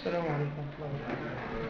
السلام عليكم ورحمة الله وبركاته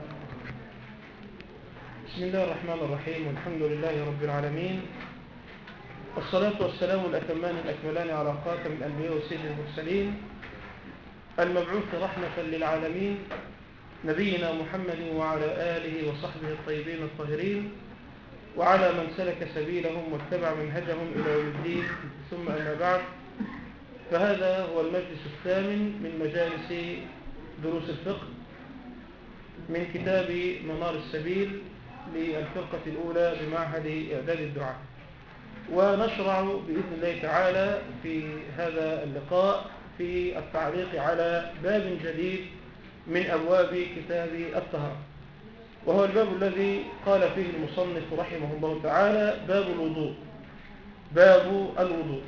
بسم الله الرحمن الرحيم والحمد لله رب العالمين والصلاة والسلام الأتمان الأكملان على خاتم الأنبياء وسيد المرسلين المبعوث رحمة للعالمين نبينا محمد وعلى آله وصحبه الطيبين الطاهرين وعلى من سلك سبيلهم واتبع منهجهم إلى يوم الدين ثم أما بعد فهذا هو المجلس الثامن من مجالس دروس الفقه من كتاب منار السبيل للفرقة الأولى بمعهد إعداد الدعاء ونشرع بإذن الله تعالى في هذا اللقاء في التعليق على باب جديد من أبواب كتاب الطهارة وهو الباب الذي قال فيه المصنف رحمه الله تعالى باب الوضوء باب الوضوء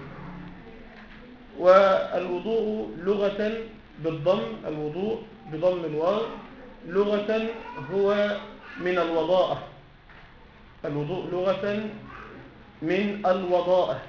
والوضوء لغة بالضم الوضوء بضم الواو لغة هو من الوضاءة الوضوء لغة من الوضاءة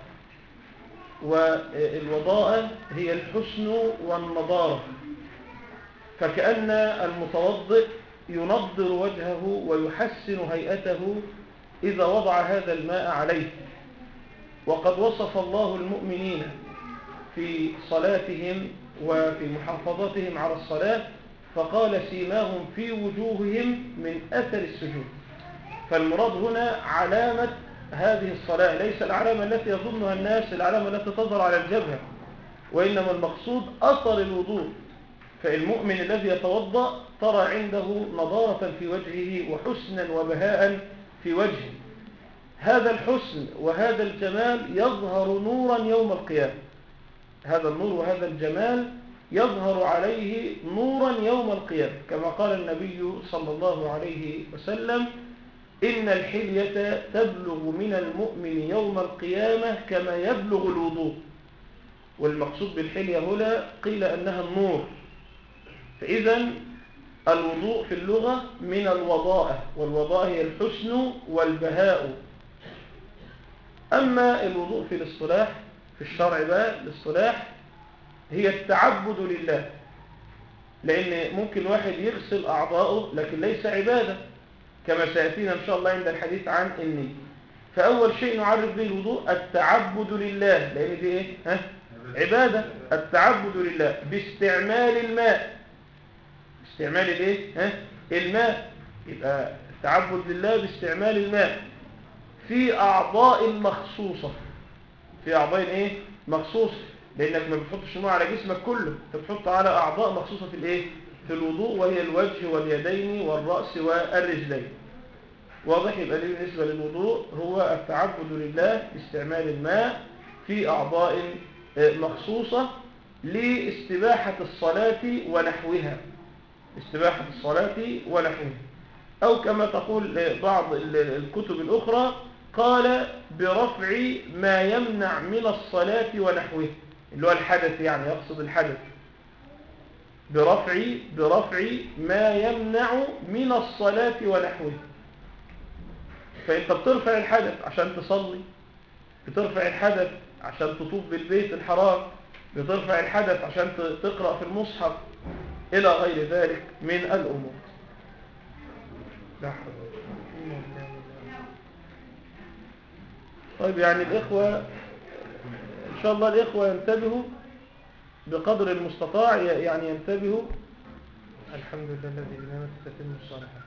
والوضاءة هي الحسن والنضارة فكأن المتوضئ ينضر وجهه ويحسن هيئته إذا وضع هذا الماء عليه وقد وصف الله المؤمنين في صلاتهم وفي محافظتهم على الصلاة فقال سيماهم في وجوههم من أثر السجود فالمراد هنا علامة هذه الصلاة ليس العلامة التي يظنها الناس العلامة التي تظهر على الجبهة وإنما المقصود أثر الوضوء فالمؤمن الذي يتوضأ ترى عنده نضارة في وجهه وحسنا وبهاء في وجهه هذا الحسن وهذا الجمال يظهر نورا يوم القيامة هذا النور وهذا الجمال يظهر عليه نورا يوم القيامة كما قال النبي صلى الله عليه وسلم إن الحلية تبلغ من المؤمن يوم القيامة كما يبلغ الوضوء والمقصود بالحلية هنا قيل أنها النور فإذا الوضوء في اللغة من الوضاءة والوضاءة هي الحسن والبهاء أما الوضوء في الاصطلاح في الشرع بقى الاصطلاح هي التعبد لله لأن ممكن واحد يغسل أعضاؤه لكن ليس عبادة كما سيأتينا إن شاء الله عند الحديث عن النية فأول شيء نعرف به الوضوء التعبد لله لأن دي إيه؟ ها؟ عبادة التعبد لله باستعمال الماء استعمال الايه ها الماء يبقى التعبد لله باستعمال الماء في اعضاء مخصوصه في اعضاء ايه مخصوصه لانك ما بتحطش الماء على جسمك كله انت بتحط على اعضاء مخصوصه في الايه في الوضوء وهي الوجه واليدين والراس والرجلين واضح يبقى ليه بالنسبه للوضوء هو التعبد لله باستعمال الماء في اعضاء مخصوصه لاستباحه الصلاه ونحوها استباحة الصلاة ونحوها أو كما تقول بعض الكتب الأخرى قال برفع ما يمنع من الصلاة ونحوها اللي هو الحدث يعني يقصد الحدث برفع برفع ما يمنع من الصلاة ونحوها فأنت بترفع الحدث عشان تصلي بترفع الحدث عشان تطوف بالبيت الحرام بترفع الحدث عشان تقرأ في المصحف إلى غير ذلك من الأمور لا طيب يعني الإخوة إن شاء الله الإخوة ينتبهوا بقدر المستطاع يعني ينتبهوا الحمد لله الذي بنعمته تتم الصالحات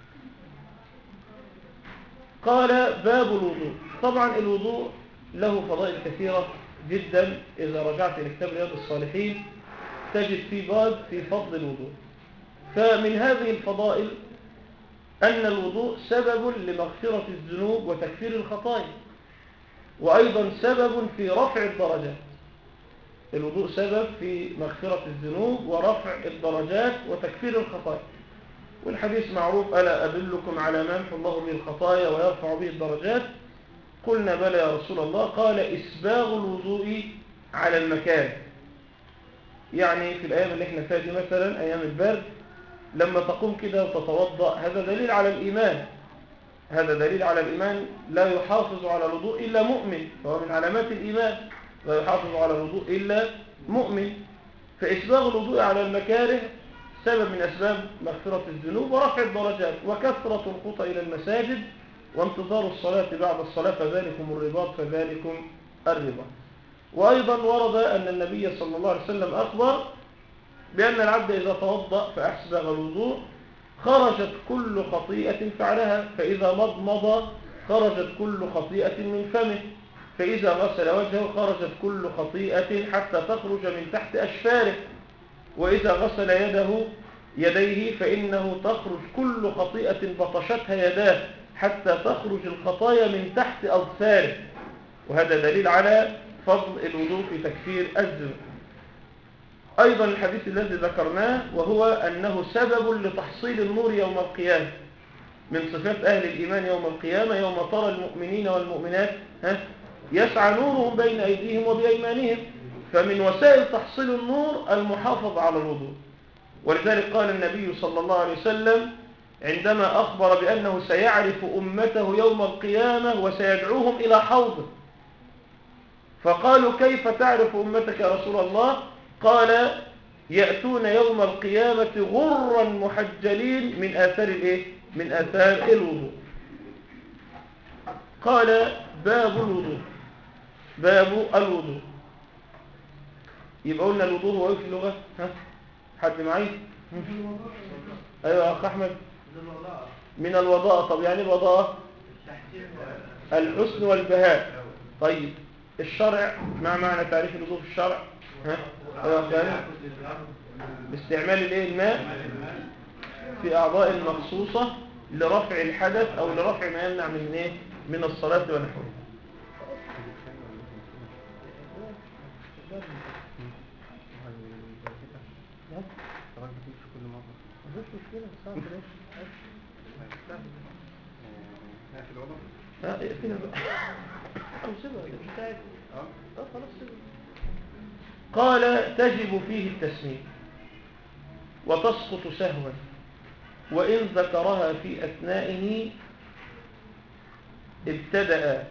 قال باب الوضوء طبعا الوضوء له فضائل كثيرة جدا إذا رجعت إلى كتاب رياض الصالحين تجد في باب في فضل الوضوء فمن هذه الفضائل أن الوضوء سبب لمغفرة الذنوب وتكفير الخطايا وأيضا سبب في رفع الدرجات الوضوء سبب في مغفرة الذنوب ورفع الدرجات وتكفير الخطايا والحديث معروف ألا أدلكم على ما يمحو الله به الخطايا ويرفع به الدرجات قلنا بلى يا رسول الله قال إسباغ الوضوء على المكان يعني في الأيام اللي احنا فيها دي مثلا أيام البرد لما تقوم كده وتتوضأ هذا دليل على الإيمان هذا دليل على الإيمان لا يحافظ على الوضوء إلا مؤمن فهو من علامات الإيمان لا يحافظ على الوضوء إلا مؤمن فإسباغ الوضوء على المكاره سبب من أسباب مغفرة الذنوب ورفع الدرجات وكثرة الخطى إلى المساجد وانتظار الصلاة بعد الصلاة فذلكم الرباط فذلكم الرباط وأيضا ورد أن النبي صلى الله عليه وسلم أخبر بأن العبد إذا توضأ فأحسبغ الوضوء خرجت كل خطيئة فعلها فإذا مضمض خرجت كل خطيئة من فمه فإذا غسل وجهه خرجت كل خطيئة حتى تخرج من تحت أشفاره وإذا غسل يده يديه فإنه تخرج كل خطيئة بطشتها يداه حتى تخرج الخطايا من تحت أظفاره وهذا دليل على فضل الوضوء في تكفير الذنوب أيضا الحديث الذي ذكرناه وهو أنه سبب لتحصيل النور يوم القيامة من صفات أهل الإيمان يوم القيامة يوم ترى المؤمنين والمؤمنات ها يسعى نورهم بين أيديهم وبأيمانهم فمن وسائل تحصيل النور المحافظة على الوضوء ولذلك قال النبي صلى الله عليه وسلم عندما أخبر بأنه سيعرف أمته يوم القيامة وسيدعوهم إلى حوضه فقالوا كيف تعرف أمتك يا رسول الله قال يأتون يوم القيامة غرا محجلين من آثار الإيه؟ من آثار الوضوء قال باب الوضوء باب الوضوء يبقى قلنا الوضوء هو ايه في اللغة ها حد معي ايوه يا اخ احمد من الوضاء طب يعني الوضاء الحسن والبهاء طيب الشرع ما معنى تعريف الوضوء في الشرع ها ايوه ثاني باستعمال الايه الماء في اعضاء مخصوصة لرفع الحدث او لرفع ما يمنع من ايه من الصلاة ونحوها ها اقفلها بقى او سيبها مش تعب اه خلاص سيبها قال تجب فيه التسمية وتسقط سهوا وإن ذكرها في أثنائه ابتدأ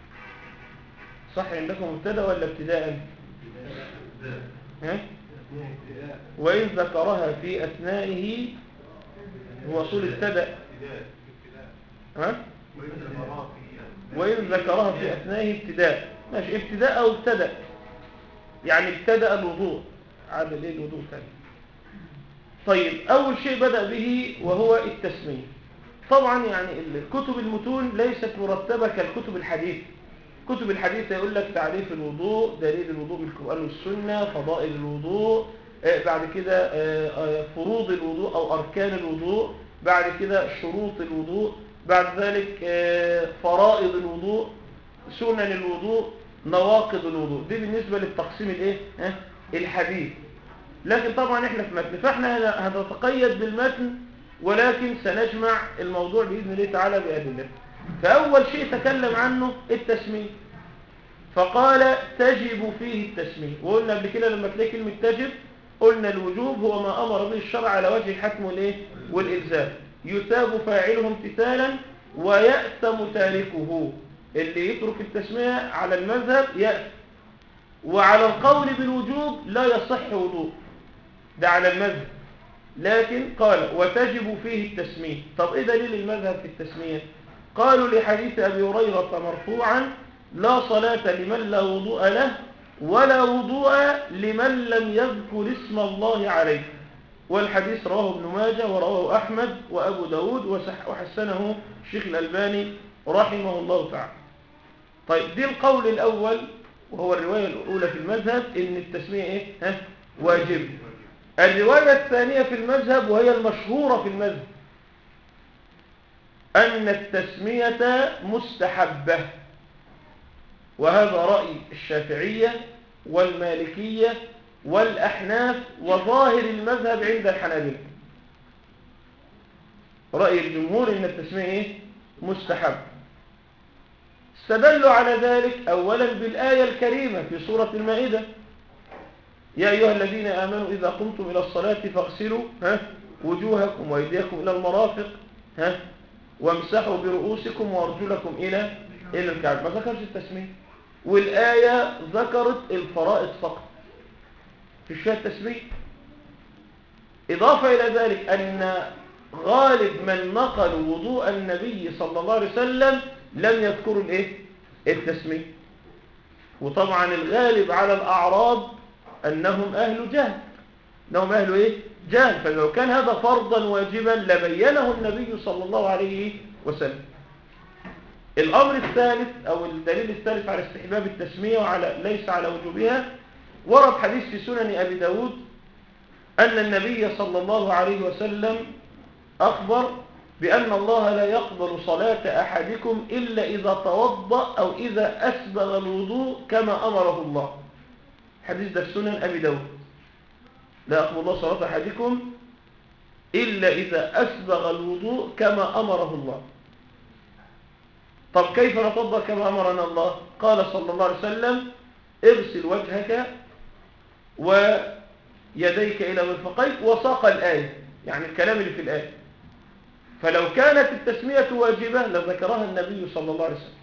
صح عندكم ابتدأ ولا ابتداء ها؟ وإن ذكرها في أثنائه هو أصول ابتدأ ها؟ وإن ذكرها في أثنائه ابتداء ماشي ابتداء أو ابتدأ يعني ابتدأ الوضوء عاد ليه الوضوء ثاني طيب أول شيء بدأ به وهو التسمية طبعا يعني الكتب المتون ليست مرتبة كالكتب الحديث كتب الحديث يقول لك تعريف الوضوء دليل الوضوء من القرآن والسنة فضائل الوضوء آه بعد كده آه آه فروض الوضوء أو أركان الوضوء بعد كده شروط الوضوء بعد ذلك فرائض الوضوء سنن الوضوء نواقض الوضوء دي بالنسبة للتقسيم الايه ها الحديث لكن طبعا احنا في متن فاحنا هنتقيد بالمتن ولكن سنجمع الموضوع بإذن الله تعالى بأدلة فأول شيء تكلم عنه التسمية فقال تجب فيه التسمية وقلنا قبل كده لما تلاقي كلمة تجب قلنا الوجوب هو ما أمر به الشرع على وجه الحتم والايه والإلزام يثاب فاعله امتثالا ويأثم تاركه اللي يترك التسمية على المذهب يأثم وعلى القول بالوجوب لا يصح وضوء ده على المذهب لكن قال وتجب فيه التسمية طب ايه دليل المذهب في التسمية قالوا لحديث أبي هريرة مرفوعا لا صلاة لمن لا وضوء له ولا وضوء لمن لم يذكر اسم الله عليه والحديث رواه ابن ماجه ورواه أحمد وأبو داود وحسنه الشيخ الألباني رحمه الله تعالى طيب دي القول الأول وهو الرواية الأولى في المذهب إن التسمية إيه؟ ها؟ واجب الرواية الثانية في المذهب وهي المشهورة في المذهب أن التسمية مستحبة وهذا رأي الشافعية والمالكية والأحناف وظاهر المذهب عند الحنابلة رأي الجمهور إن التسمية إيه؟ مستحب استدلوا على ذلك أولا بالآية الكريمة في سورة المائدة يا أيها الذين آمنوا إذا قمتم إلى الصلاة فاغسلوا ها وجوهكم وأيديكم إلى المرافق ها وامسحوا برؤوسكم وارجلكم إلى إلى الكعب ما ذكرش التسمية والآية ذكرت الفرائض فقط في شوية تسمية إضافة إلى ذلك أن غالب من نقلوا وضوء النبي صلى الله عليه وسلم لم يذكروا الايه التسمية وطبعا الغالب على الأعراب أنهم أهل جهل أنهم أهل إيه؟ جهل فلو كان هذا فرضا واجبا لبينه النبي صلى الله عليه وسلم الأمر الثالث أو الدليل الثالث على استحباب التسمية وعلى ليس على وجوبها ورد حديث في سنن أبي داود أن النبي صلى الله عليه وسلم أخبر بأن الله لا يقبل صلاة أحدكم إلا إذا توضأ أو إذا أسبغ الوضوء كما أمره الله حديث ده في سنن أبي داود لا يقبل الله صلاة أحدكم إلا إذا أسبغ الوضوء كما أمره الله طب كيف نتوضأ كما أمرنا الله قال صلى الله عليه وسلم اغسل وجهك ويديك إلى مرفقيك وساق الآية يعني الكلام اللي في الآية فلو كانت التسمية واجبة لذكرها النبي صلى الله عليه وسلم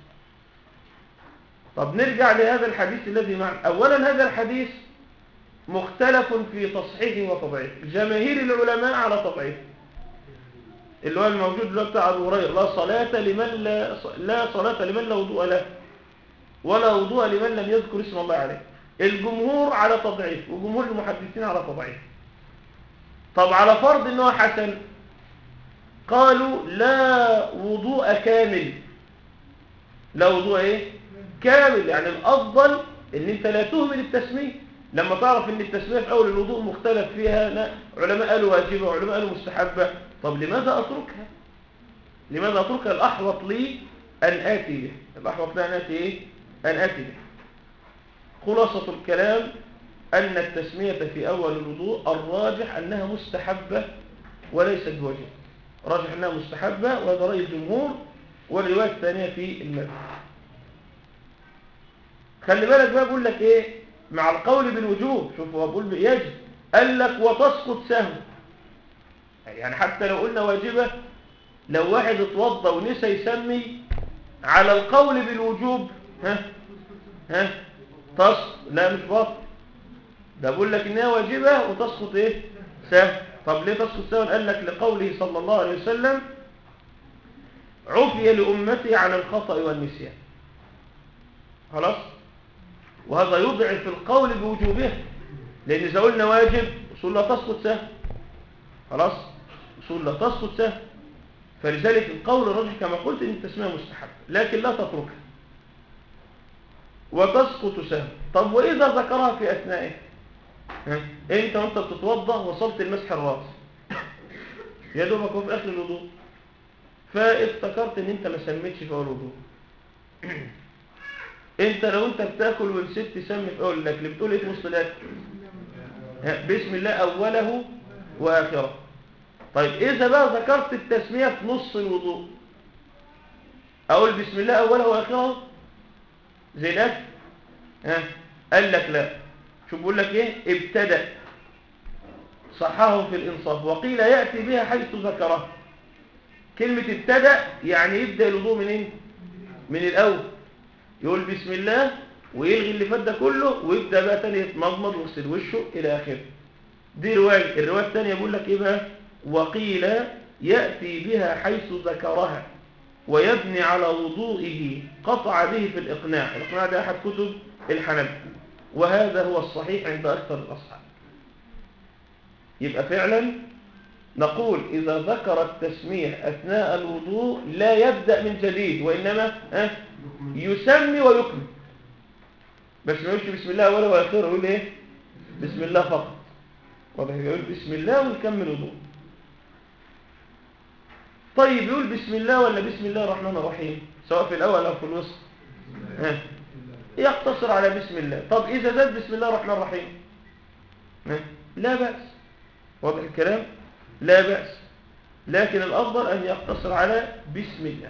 طب نرجع لهذا الحديث الذي معنا أولا هذا الحديث مختلف في تصحيحه وتضعيفه جماهير العلماء على تضعيفه اللي هو الموجود اللي بتاع ابو هريره لا صلاه لمن لا لا صلاه لمن لا وضوء له ولا وضوء لمن لم يذكر اسم الله عليه الجمهور على تضعيف وجمهور المحدثين على تضعيف طب على فرض ان هو حسن قالوا لا وضوء كامل لا وضوء ايه كامل يعني الافضل ان انت لا تهمل التسميه لما تعرف ان التسميه في اول الوضوء مختلف فيها لا علماء قالوا واجبه وعلماء قالوا مستحبه طب لماذا اتركها لماذا اتركها الاحوط لي ان اتي به الاحوط لي ان اتي ايه ان اتي به خلاصه الكلام ان التسميه في اول الوضوء الراجح انها مستحبه وليست بواجبه راجح انها مستحبه وهذا راي الجمهور والروايه الثانيه في المذهب خلي بالك بقى بقول لك ايه مع القول بالوجوب شوف هو بيقول يجب قال لك وتسقط سهو يعني حتى لو قلنا واجبة لو واحد اتوضى ونسى يسمي على القول بالوجوب ها ها تسقط لا مش باطل ده بقول لك انها واجبة وتسقط ايه سهو طب ليه تسقط سهو قال لك لقوله صلى الله عليه وسلم عفي لأمتي عن الخطأ والنسيان خلاص وهذا يضعف القول بوجوبها لأن إذا قلنا واجب أصول لا تسقط سهل خلاص أصول لا تسقط سهل فلذلك القول الراجح كما قلت إن التسمية مستحب لكن لا تتركها وتسقط سهل طب وإذا ذكرها في أثنائه ها؟ أنت وأنت بتتوضأ وصلت المسح الراس يا دوبك هو في آخر الوضوء فافتكرت إن أنت ما سميتش في أول الوضوء انت لو انت بتاكل ونسيت تسمي في اول الاكل بتقول ايه في وسط الاكل بسم الله اوله واخره طيب اذا بقى ذكرت التسميه في نص الوضوء اقول بسم الله اوله واخره زي الاكل ها قال لك لا شو بقول لك ايه ابتدأ صححه في الانصاف وقيل ياتي بها حيث ذكرها كلمه ابتدأ يعني يبدا الوضوء منين من الاول يقول بسم الله ويلغي اللي فات ده كله ويبدا بقى تاني يتمضمض ويغسل وشه الى اخره دي روايه الروايه الثانيه بيقول لك ايه بقى وقيل ياتي بها حيث ذكرها ويبني على وضوئه قطع به في الاقناع الاقناع ده احد كتب الحنبل وهذا هو الصحيح عند اكثر الاصحاب يبقى فعلا نقول إذا ذكر التسمية أثناء الوضوء لا يبدأ من جديد وإنما أه يسمي ويكمل بس ما يقولش بسم الله ولا وآخره يقول إيه بسم الله فقط واضح يقول بسم الله ويكمل وضوء طيب يقول بسم الله ولا بسم الله الرحمن الرحيم سواء في الأول أو في الوسط ها يقتصر على بسم الله طب إذا زاد بسم الله الرحمن الرحيم ها لا بأس واضح الكلام لا بأس لكن الأفضل أن يقتصر على بسم الله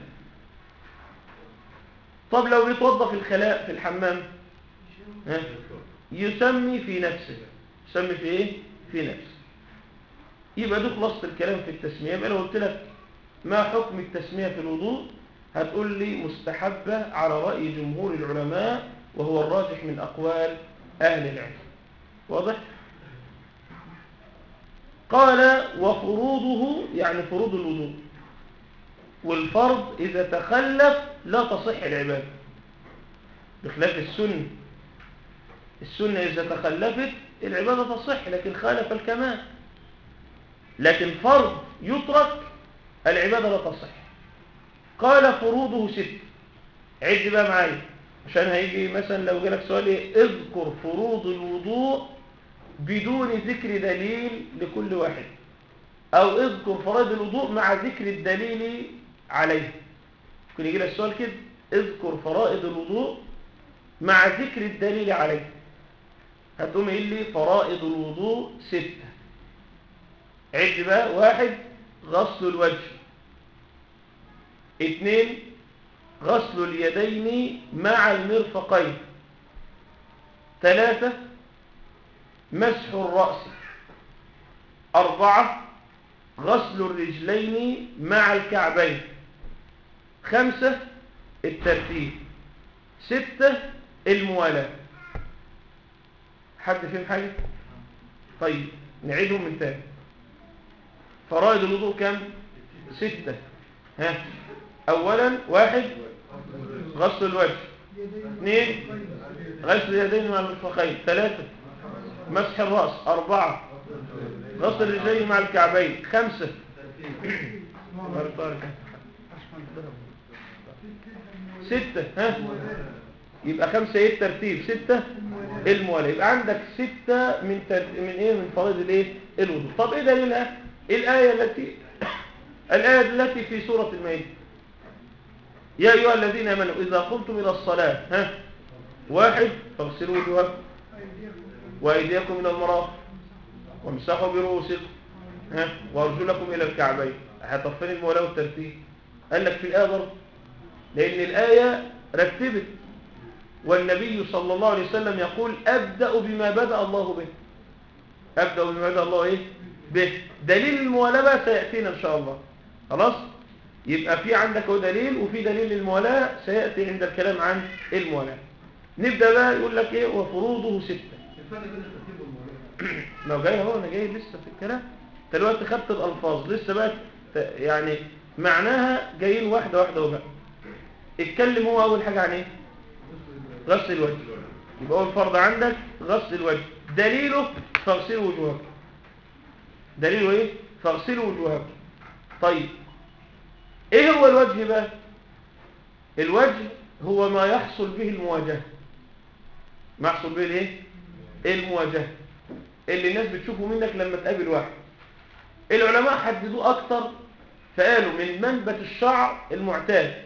طب لو بيتوضى في الخلاء في الحمام ها؟ يسمي في نفسه يسمي في ايه في نفسه يبقى دي خلاصه الكلام في التسميه يبقى لو قلت لك ما حكم التسميه في الوضوء هتقول لي مستحبه على راي جمهور العلماء وهو الراجح من اقوال اهل العلم واضح قال وفروضه يعني فروض الوضوء والفرض إذا تخلف لا تصح العبادة بخلاف السنة السنة إذا تخلفت العبادة تصح لكن خالف الكمال لكن فرض يترك العبادة لا تصح قال فروضه ست عد بقى معايا عشان هيجي مثلا لو جالك سؤال ايه اذكر فروض الوضوء بدون ذكر دليل لكل واحد او اذكر فرائض الوضوء مع ذكر الدليل عليه ممكن يجي لك سؤال كده اذكر فرائض الوضوء مع ذكر الدليل عليه هتقوم قايل لي فرائض الوضوء ستة عد بقى واحد غسل الوجه اثنين غسل اليدين مع المرفقين ثلاثة مسح الرأس أربعة غسل الرجلين مع الكعبين خمسة الترتيب ستة الموالاة حد فيهم حاجة؟ طيب نعيدهم من تاني فرائض الوضوء كم؟ ستة ها أولا واحد غسل الوجه اثنين غسل اليدين مع المرفقين ثلاثة مسح الرأس أربعة غسل الرجلين مع الكعبين خمسة ستة ها يبقى خمسة ايه الترتيب ستة الموالاه يبقى عندك ستة من تر... من ايه من فرائض الايه الوضوء طب ايه دليلها الآية التي الآية التي في سورة المائدة يا أيها الذين آمنوا إذا قمتم إلى الصلاة ها واحد فاغسلوا وجوهكم وأيديكم إلى المرافق وامسحوا برؤوسكم ها وأرجلكم إلى الكعبين هتفين المولاة والترتيب قال لك في الآية برضه لأن الآية رتبت والنبي صلى الله عليه وسلم يقول أبدأ بما بدأ الله به أبدأ بما بدأ الله إيه؟ به دليل الموالاة سيأتينا إن شاء الله خلاص يبقى في عندك هو دليل وفي دليل الموالاة سيأتي عند الكلام عن الموالاة نبدأ بقى يقول لك إيه وفروضه ستة الفرق بين الترتيب والموالاه لو جاي اهو انا جاي لسه في الكلام انت دلوقتي خدت الالفاظ لسه بقى ت- يعني معناها جايين واحده واحده وبقى اتكلم هو اول حاجه عن ايه غسل الوجه يبقى اول فرض عندك غسل الوجه دليله فاغسلوا وجوهكم دليله ايه فاغسلوا وجوهكم طيب ايه هو الوجه بقى الوجه هو ما يحصل به المواجهه ما يحصل به الايه المواجهه اللي الناس بتشوفه منك لما تقابل واحد العلماء حددوه اكتر فقالوا من منبت الشعر المعتاد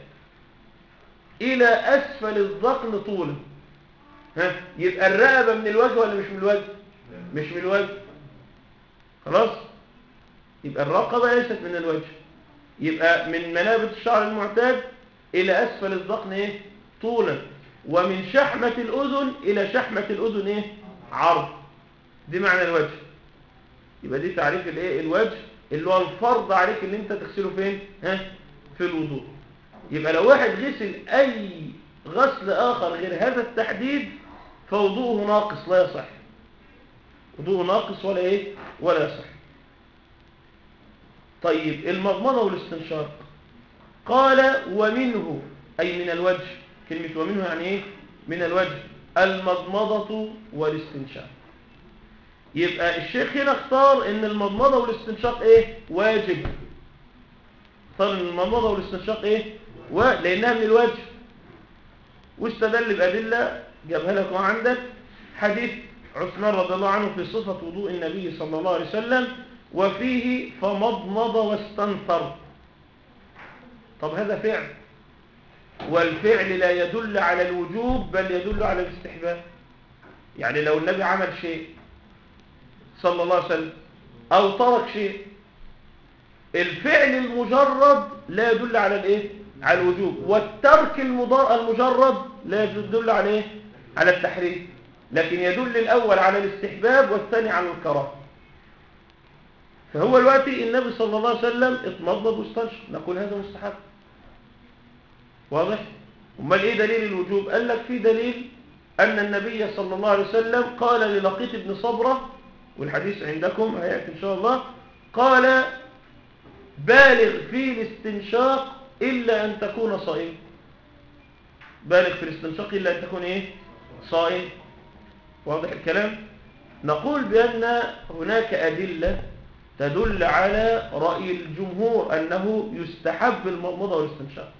الى اسفل الذقن طولا ها يبقى الرقبه من الوجه ولا مش من الوجه مش من الوجه خلاص يبقى الرقبه ليست من الوجه يبقى من منابت الشعر المعتاد الى اسفل الذقن ايه طولا ومن شحمه الاذن الى شحمه الاذن ايه عرض دي معنى الوجه يبقى دي تعريف الايه الوجه اللي هو الفرض عليك اللي انت تغسله فين ها في الوضوء يبقى لو واحد غسل اي غسل اخر غير هذا التحديد فوضوءه ناقص لا يصح وضوءه ناقص ولا ايه ولا يصح طيب المضمضه والاستنشاق قال ومنه اي من الوجه كلمه ومنه يعني ايه من الوجه المضمضه والاستنشاق يبقى الشيخ هنا اختار ان المضمضه والاستنشاق ايه واجب اختار ان المضمضه والاستنشاق ايه و... لانها من الواجب واستدل بادله جابها لك عندك حديث عثمان رضي الله عنه في صفه وضوء النبي صلى الله عليه وسلم وفيه فمضمض واستنثر طب هذا فعل والفعل لا يدل على الوجوب بل يدل على الاستحباب يعني لو النبي عمل شيء صلى الله عليه وسلم او ترك شيء الفعل المجرد لا يدل على الايه على الوجوب والترك المضا- المجرد لا يدل على ايه على التحريم لكن يدل الاول على الاستحباب والثاني على الكراهه فهو دلوقتي النبي صلى الله عليه وسلم اتمضض واستنشق نقول هذا مستحب واضح امال ايه دليل الوجوب قال لك في دليل ان النبي صلى الله عليه وسلم قال للقيط بن صبره والحديث عندكم هيأتي إن شاء الله قال بالغ في الاستنشاق إلا أن تكون صائم بالغ في الاستنشاق إلا أن تكون إيه صائم واضح الكلام نقول بأن هناك أدلة تدل على رأي الجمهور أنه يستحب المضمضة والاستنشاق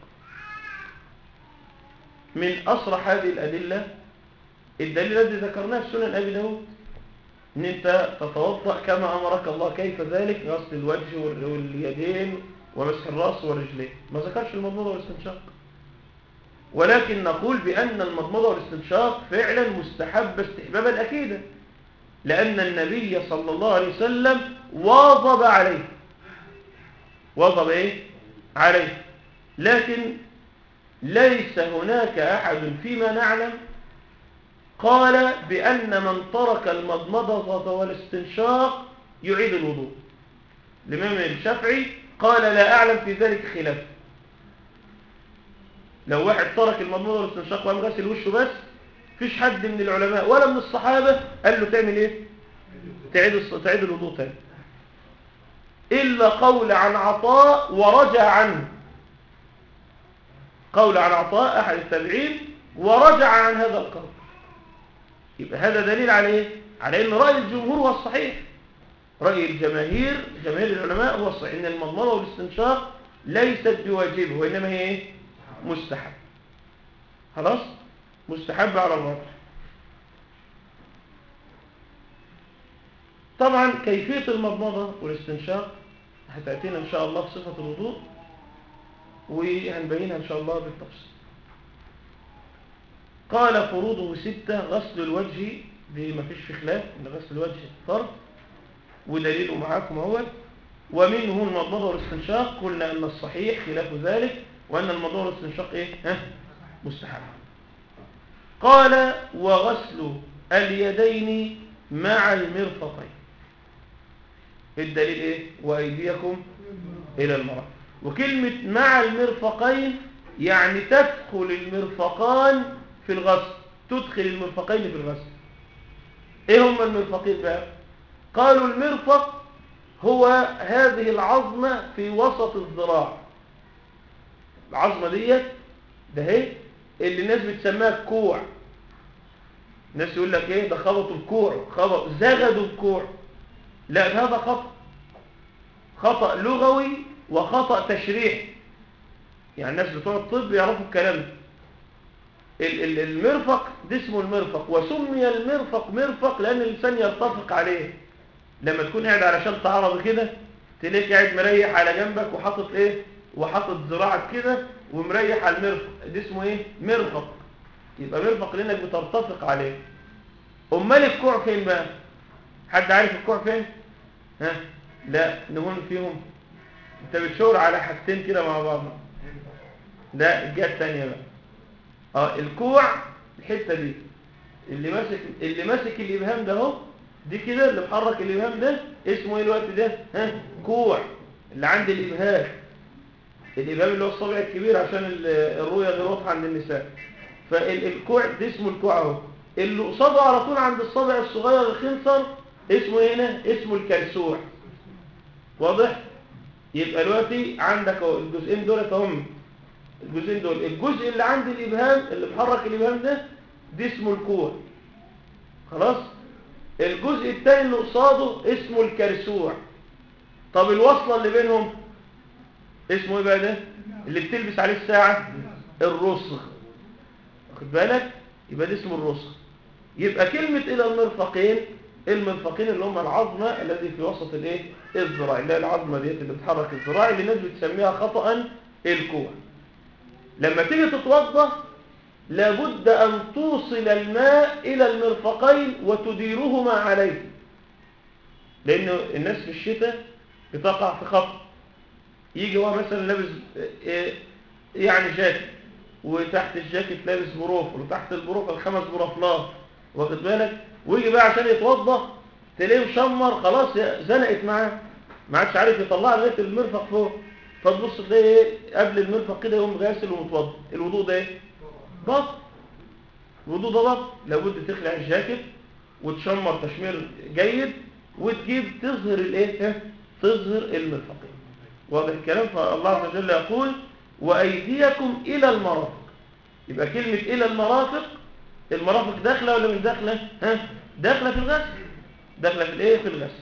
من أصرح هذه الأدلة الدليل الذي ذكرناه في سنن أبي داود ان انت تتوضا كما امرك الله كيف ذلك غسل الوجه وال- واليدين ومسح الراس والرجلين ما ذكرش المضمضه والاستنشاق ولكن نقول بان المضمضه والاستنشاق فعلا مستحب استحبابا اكيدا لان النبي صلى الله عليه وسلم واظب عليه واظب ايه عليه لكن ليس هناك احد فيما نعلم قال بأن من ترك المضمضة والاستنشاق يعيد الوضوء الإمام الشافعي قال لا أعلم في ذلك خلاف لو واحد ترك المضمضة والاستنشاق وقام غسل وشه بس فيش حد من العلماء ولا من الصحابة قال له تعمل ايه تعيد الص- تعيد الوضوء تاني إلا قول عن عطاء ورجع عنه قول عن عطاء أحد التابعين ورجع عن هذا القول يبقى هذا دليل على ايه على ان راي الجمهور هو الصحيح راي الجماهير جماهير العلماء هو الصحيح ان المضمضه والاستنشاق ليست بواجبه وانما هي ايه مستحب خلاص مستحب على الوضع طبعا كيفيه المضمضه والاستنشاق هتاتينا ان شاء الله في صفه الوضوء وهنبينها ان شاء الله بالتفصيل قال فروضه ستة غسل الوجه دي ما فيش في خلاف ان غسل الوجه فرض ودليله معاكم اهو ومنه المضمضة والاستنشاق قلنا ان الصحيح خلاف ذلك وان المضمضة والاستنشاق ايه ها مستحب قال وغسل اليدين مع المرفقين الدليل ايه وايديكم الى المرأة وكلمة مع المرفقين يعني تدخل المرفقان في الغسل تدخل المرفقين في الغسل ايه هم المرفقين بقى قالوا المرفق هو هذه العظمة في وسط الذراع العظمة ديت ده اهي اللي الناس بتسميها الكوع الناس يقول لك ايه ده خبطوا الكوع خبط زغدوا الكوع لا ده هذا خطأ خطأ لغوي وخطأ تشريحي يعني الناس بتوع الطب يعرفوا الكلام ده ال- ال- المرفق ده اسمه المرفق وسمي المرفق مرفق لأن الإنسان يرتفق عليه لما تكون قاعد علشان تعرض كده تلاقيك قاعد مريح على جنبك وحاطط ايه وحاطط ذراعك كده ومريح على المرفق ده اسمه ايه مرفق يبقى مرفق لانك بترتفق عليه امال الكوع فين بقى حد عارف الكوع فين ها لا نهون فيهم انت بتشاور على حاجتين كده مع بعض ده الجهه الثانيه بقى اه الكوع الحته دي اللي ماسك اللي ماسك الابهام ده اهو دي كده اللي محرك الابهام ده اسمه ايه الوقت ده ها كوع اللي عند الابهام الابهام اللي هو الصابع الكبير عشان ال- الرؤيه غير واضحه عند النساء فالكوع ده اسمه الكوع اهو اللي قصاده على طول عند الصابع الصغير الخنصر اسمه ايه هنا اسمه الكلسوع واضح يبقى دلوقتي عندك اهو الجزئين دول هم الجزئين دول الجزء اللي عند الابهام اللي بحرك الابهام ده ده اسمه الكوع خلاص الجزء الثاني اللي قصاده اسمه الكرسوع طب الوصله اللي بينهم اسمه ايه بقى ده اللي بتلبس عليه الساعه الرسغ واخد بالك يبقى ده اسمه الرسغ يبقى كلمه الى المرفقين المرفقين اللي هم العظمه الذي في وسط الايه الذراع اللي هي العظمه ديت اللي بتحرك الذراع اللي الناس بتسميها خطا الكوع لما تيجي تتوضا لابد أن توصل الماء إلى المرفقين وتديرهما عليه لأن الناس في الشتاء بتقع في خطأ يجي هو مثلا لابس إيه، يعني جاكيت وتحت الجاكيت لابس بروفل وتحت البروفل خمس بروفلات واخد بالك ويجي بقى عشان يتوضا تلاقيه مشمر خلاص زنقت معاه ما عادش عارف يطلعها لغايه المرفق فوق فتبص تلاقي ايه قبل المرفق كده يقوم غاسل ومتوضا الوضوء ده ايه بط الوضوء ده بط لابد تخلع الجاكيت وتشمر تشمير جيد وتجيب تظهر الايه ها؟ تظهر المرفقين واضح الكلام فالله عز وجل يقول وايديكم الى المرافق يبقى كلمه الى المرافق المرافق داخله ولا مش داخله ها داخله في الغسل داخله في الايه في الغسل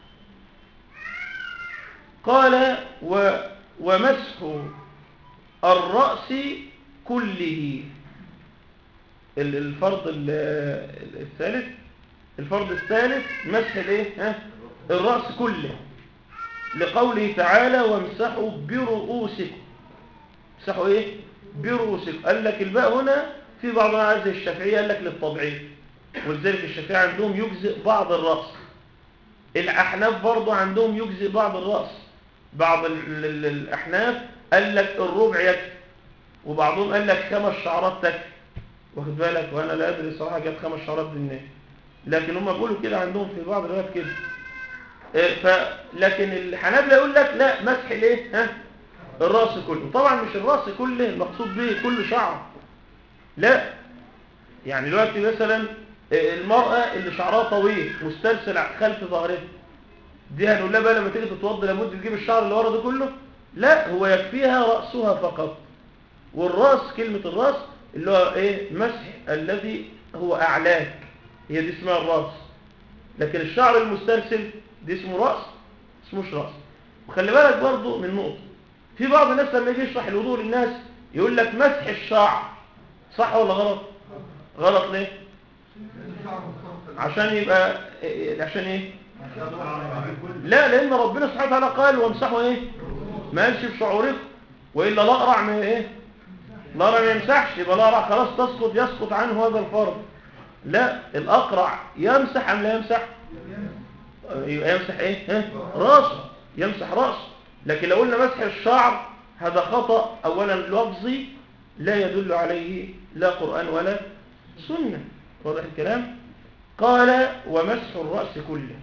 قال و ومسح الرأس كله ال- الفرض ال- ال- الثالث الفرض الثالث مسح الايه ها الرأس كله لقوله تعالى وامسحوا برؤوسكم امسحوا ايه برؤوسكم قال لك الباء هنا في بعض عايز الشافعيه قال لك للتضعيف ولذلك الشافعيه عندهم يجزئ بعض الرأس الأحناف برضه عندهم يجزئ بعض الرأس بعض ال- ال- الأحناف قال لك الربع يكفي وبعضهم قال لك خمس شعرات تكفي واخد بالك وانا لا ادري صراحه جاب خمس شعرات دي منين لكن هم بيقولوا كده عندهم في بعض الروايات كده إيه، ف لكن الحنابلة يقول لك لا مسح الايه ها الراس كله طبعا مش الراس كله المقصود به كل شعر لا يعني دلوقتي مثلا إيه، المرأة اللي شعرها طويل مسترسل خلف ظهرها دي هنقول لها بقى لما تيجي تتوضى لابد تجيب الشعر اللي ورا ده كله لا هو يكفيها رأسها فقط والراس كلمة الراس اللي هو ايه مسح الذي هو اعلاك هي دي اسمها الراس لكن الشعر المسترسل دي اسمه راس اسموش راس وخلي بالك برضو من نقطة في بعض الناس لما يجي يشرح الوضوء للناس يقول لك مسح الشعر صح ولا غلط غلط ليه الشعر مستوى عشان يبقى إيه- عشان ايه لا لان ربنا سبحانه وتعالى قال وامسحوا ايه ما قالش بشعوركم والا الاقرع ما ايه الاقرع ما يمسحش يبقى الاقرع خلاص تسقط يسقط عنه هذا الفرض لا الاقرع يمسح ام لا يمسح يبقى يمسح ايه ها راسه يمسح راسه لكن لو قلنا مسح الشعر هذا خطأ اولا لفظي لا يدل عليه لا قرآن ولا سنة واضح الكلام قال ومسح الرأس كله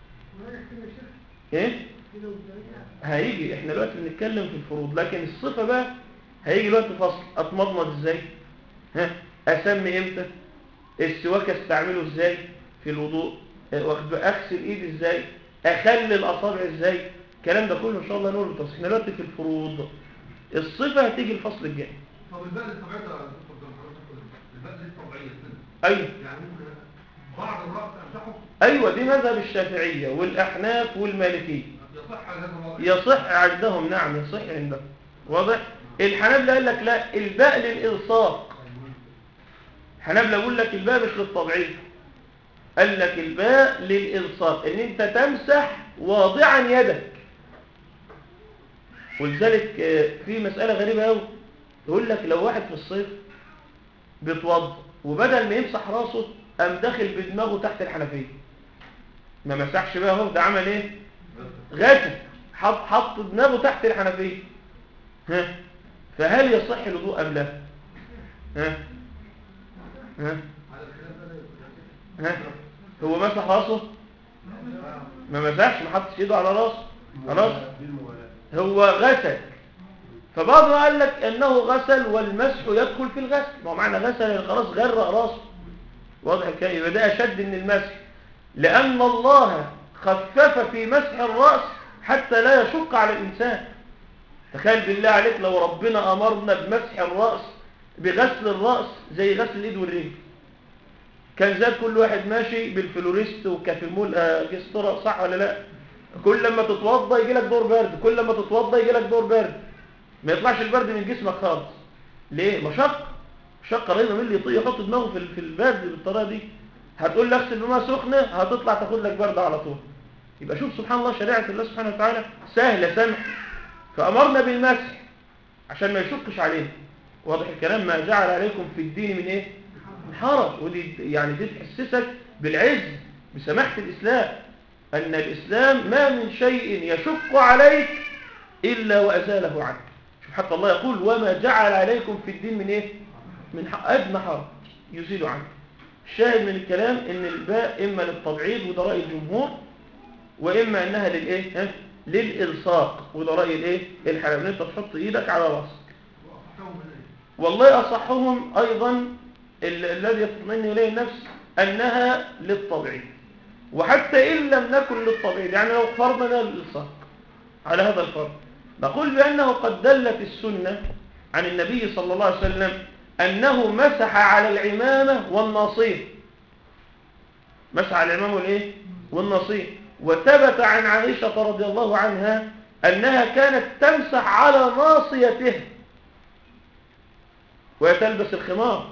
ايه هيجي احنا دلوقتي بنتكلم في الفروض لكن الصفة بقى هيجي دلوقتي فصل اتمضمض ازاي ها اسمي امتى السواك استعمله ازاي في الوضوء اه، واخد بالك؟ اغسل ايدي ازاي اخلل الاصابع ازاي الكلام ده كله ان شاء الله نقول بالتفصيل احنا دلوقتي في الفروض الصفة هتيجي الفصل الجاي طب الباقي الطبيعية ده دكتور ده حضرتك الباقي الطبيعية ايوه يعني ممكن بعض الرأس أمسحه ايوه دي مذهب الشافعية والاحناف والمالكية يصح هذا الوضع يصح عندهم نعم يصح عندهم واضح الحنابلة قال لك لا الباء للإلصاق الحنابلة يقول لك الباء مش للتضعيف قال لك الباء للإلصاق ان انت تمسح واضعا يدك ولذلك آه، في مسألة غريبة قوي يقول لك لو واحد في الصيف بيتوضى وبدل ما يمسح راسه قام داخل بدماغه تحت الحنفية ما مسحش بقى هو ده عمل ايه غسل حط حط دماغه تحت الحنفية ها فهل يصح الوضوء ام لا ها ها على الكلام ده لا ها هو مسح راسه ما مسحش ما حطش ايده على راسه خلاص هو غسل فبعضهم قال لك انه غسل والمسح يدخل في الغسل ما هو معنى غسل يعني خلاص غرق راسه واضح الكلام يبقى ده اشد من المسح لان الله خفف في مسح الراس حتى لا يشق على الانسان تخيل بالله عليك لو ربنا امرنا بمسح الراس بغسل الراس زي غسل الايد والرجل كان زاد كل واحد ماشي بالفلوريست وكافيمول آه كيسترا صح ولا لا كل لما تتوضى يجي لك دور برد كل لما تتوضى يجي لك دور برد ما يطلعش البرد من جسمك خالص ليه مشقه مشقه رهيبه مين اللي يطيق يحط دماغه في في البرد بالطريقه دي هتقول لي اغسل بماء سخنه هتطلع تاخد لك برد على طول يبقى شوف سبحان الله شريعه الله سبحانه وتعالى سهله سمح فامرنا بالمسح عشان ما يشقش علينا واضح الكلام ما جعل عليكم في الدين من ايه من حرج ودي يعني دي تحسسك بالعز بسماحه الاسلام ان الاسلام ما من شيء يشق عليك الا وازاله عنك شوف حتى الله يقول وما جعل عليكم في الدين من ايه من ح- ادنى حرج يزيل عنك الشاهد من الكلام ان الباء اما للتبعيض وده راي الجمهور واما انها للايه ها للالصاق وده راي الايه الحنابلة ان انت تحط ايدك على راسك وأصحهم من إيه؟ والله اصحهم ايضا ال- الذي يطمئن اليه النفس انها للتبعيض وحتى إن لم نكن للطبيعي يعني لو فرضنا الإلصاق على هذا الفرض نقول بأنه قد دلت السنة عن النبي صلى الله عليه وسلم أنه مسح على العمامة والناصية مسح على العمامة والإيه؟ والناصية وثبت عن عائشة رضي الله عنها أنها كانت تمسح على ناصيتها وهي تلبس الخمار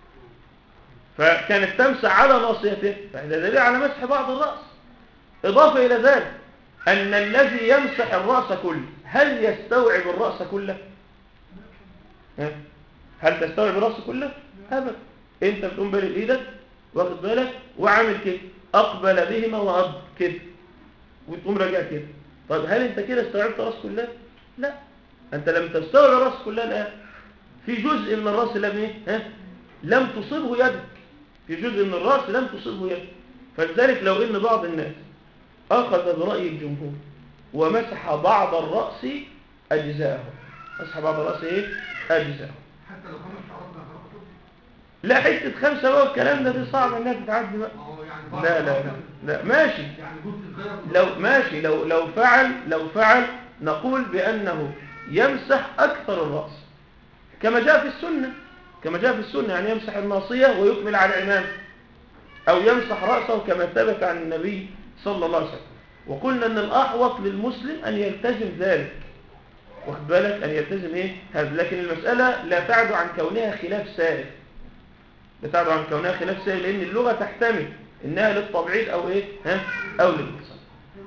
فكانت تمسح على ناصيتها فهذا دليل على مسح بعض الرأس إضافة إلى ذلك أن الذي يمسح الرأس كله هل يستوعب الرأس كله؟ ها؟ هل تستوعب الرأس كله؟ أبدا أنت بتقوم بالي إيدك واخد بالك وعامل كده أقبل بهما وأدبر كده وتقوم راجع كده طيب هل أنت كده استوعبت الرأس كلها؟ لا أنت لم تستوعب الرأس كلها الآن في جزء من الرأس لم إيه؟ ها؟ لم تصبه يدك في جزء من الرأس لم تصبه يدك فلذلك لو إن بعض الناس أخذ برأي الجمهور ومسح بعض الرأس أجزاءه مسح بعض الرأس إيه؟ أجزاءه حتى لو خمس شعرات من حركته لا حتة خمسة بقى الكلام ده دي صعب إنها تتعدي بقى ما هو يعني بعض لا لا لا, الشعرات لا ماشي يعني جزء صغير لو ماشي لو لو فعل لو فعل نقول بأنه يمسح أكثر الرأس كما جاء في السنة كما جاء في السنة يعني يمسح الناصية ويكمل على العمام أو يمسح رأسه كما ثبت عن النبي صلى الله عليه وسلم وقلنا أن الأحوط للمسلم أن يلتزم ذلك واخد بالك أن يلتزم إيه هذا لكن المسألة لا تعد عن كونها خلاف سائر لا تعد عن كونها خلاف سائر لأن اللغة تحتمل إنها للتبعيد أو إيه ها أو للاتصال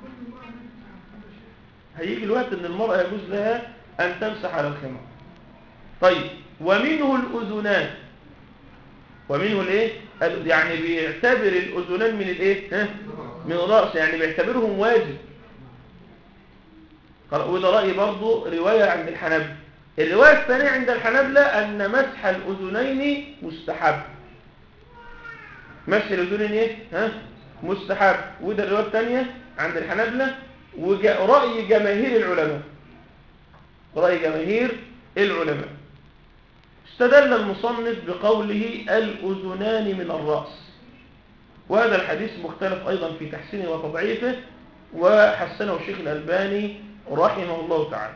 هيجي الوقت ان المرأة يجوز لها ان تمسح على الخمار طيب ومنه الاذنان ومنه الايه ال- يعني بيعتبر الاذنان من الايه ها من الراس يعني بيعتبرهم واجب خلاص، وده راي برضه روايه عند الحنابلة الروايه الثانيه عند الحنابلة ان مسح الاذنين مستحب مسح الاذنين ايه ها مستحب وده الروايه الثانيه عند الحنابلة ورأي جماهير العلماء رأي جماهير العلماء استدل المصنف بقوله الأذنان من الرأس وهذا الحديث مختلف أيضا في تحسينه وتضعيفه وحسنه الشيخ الألباني رحمه الله تعالى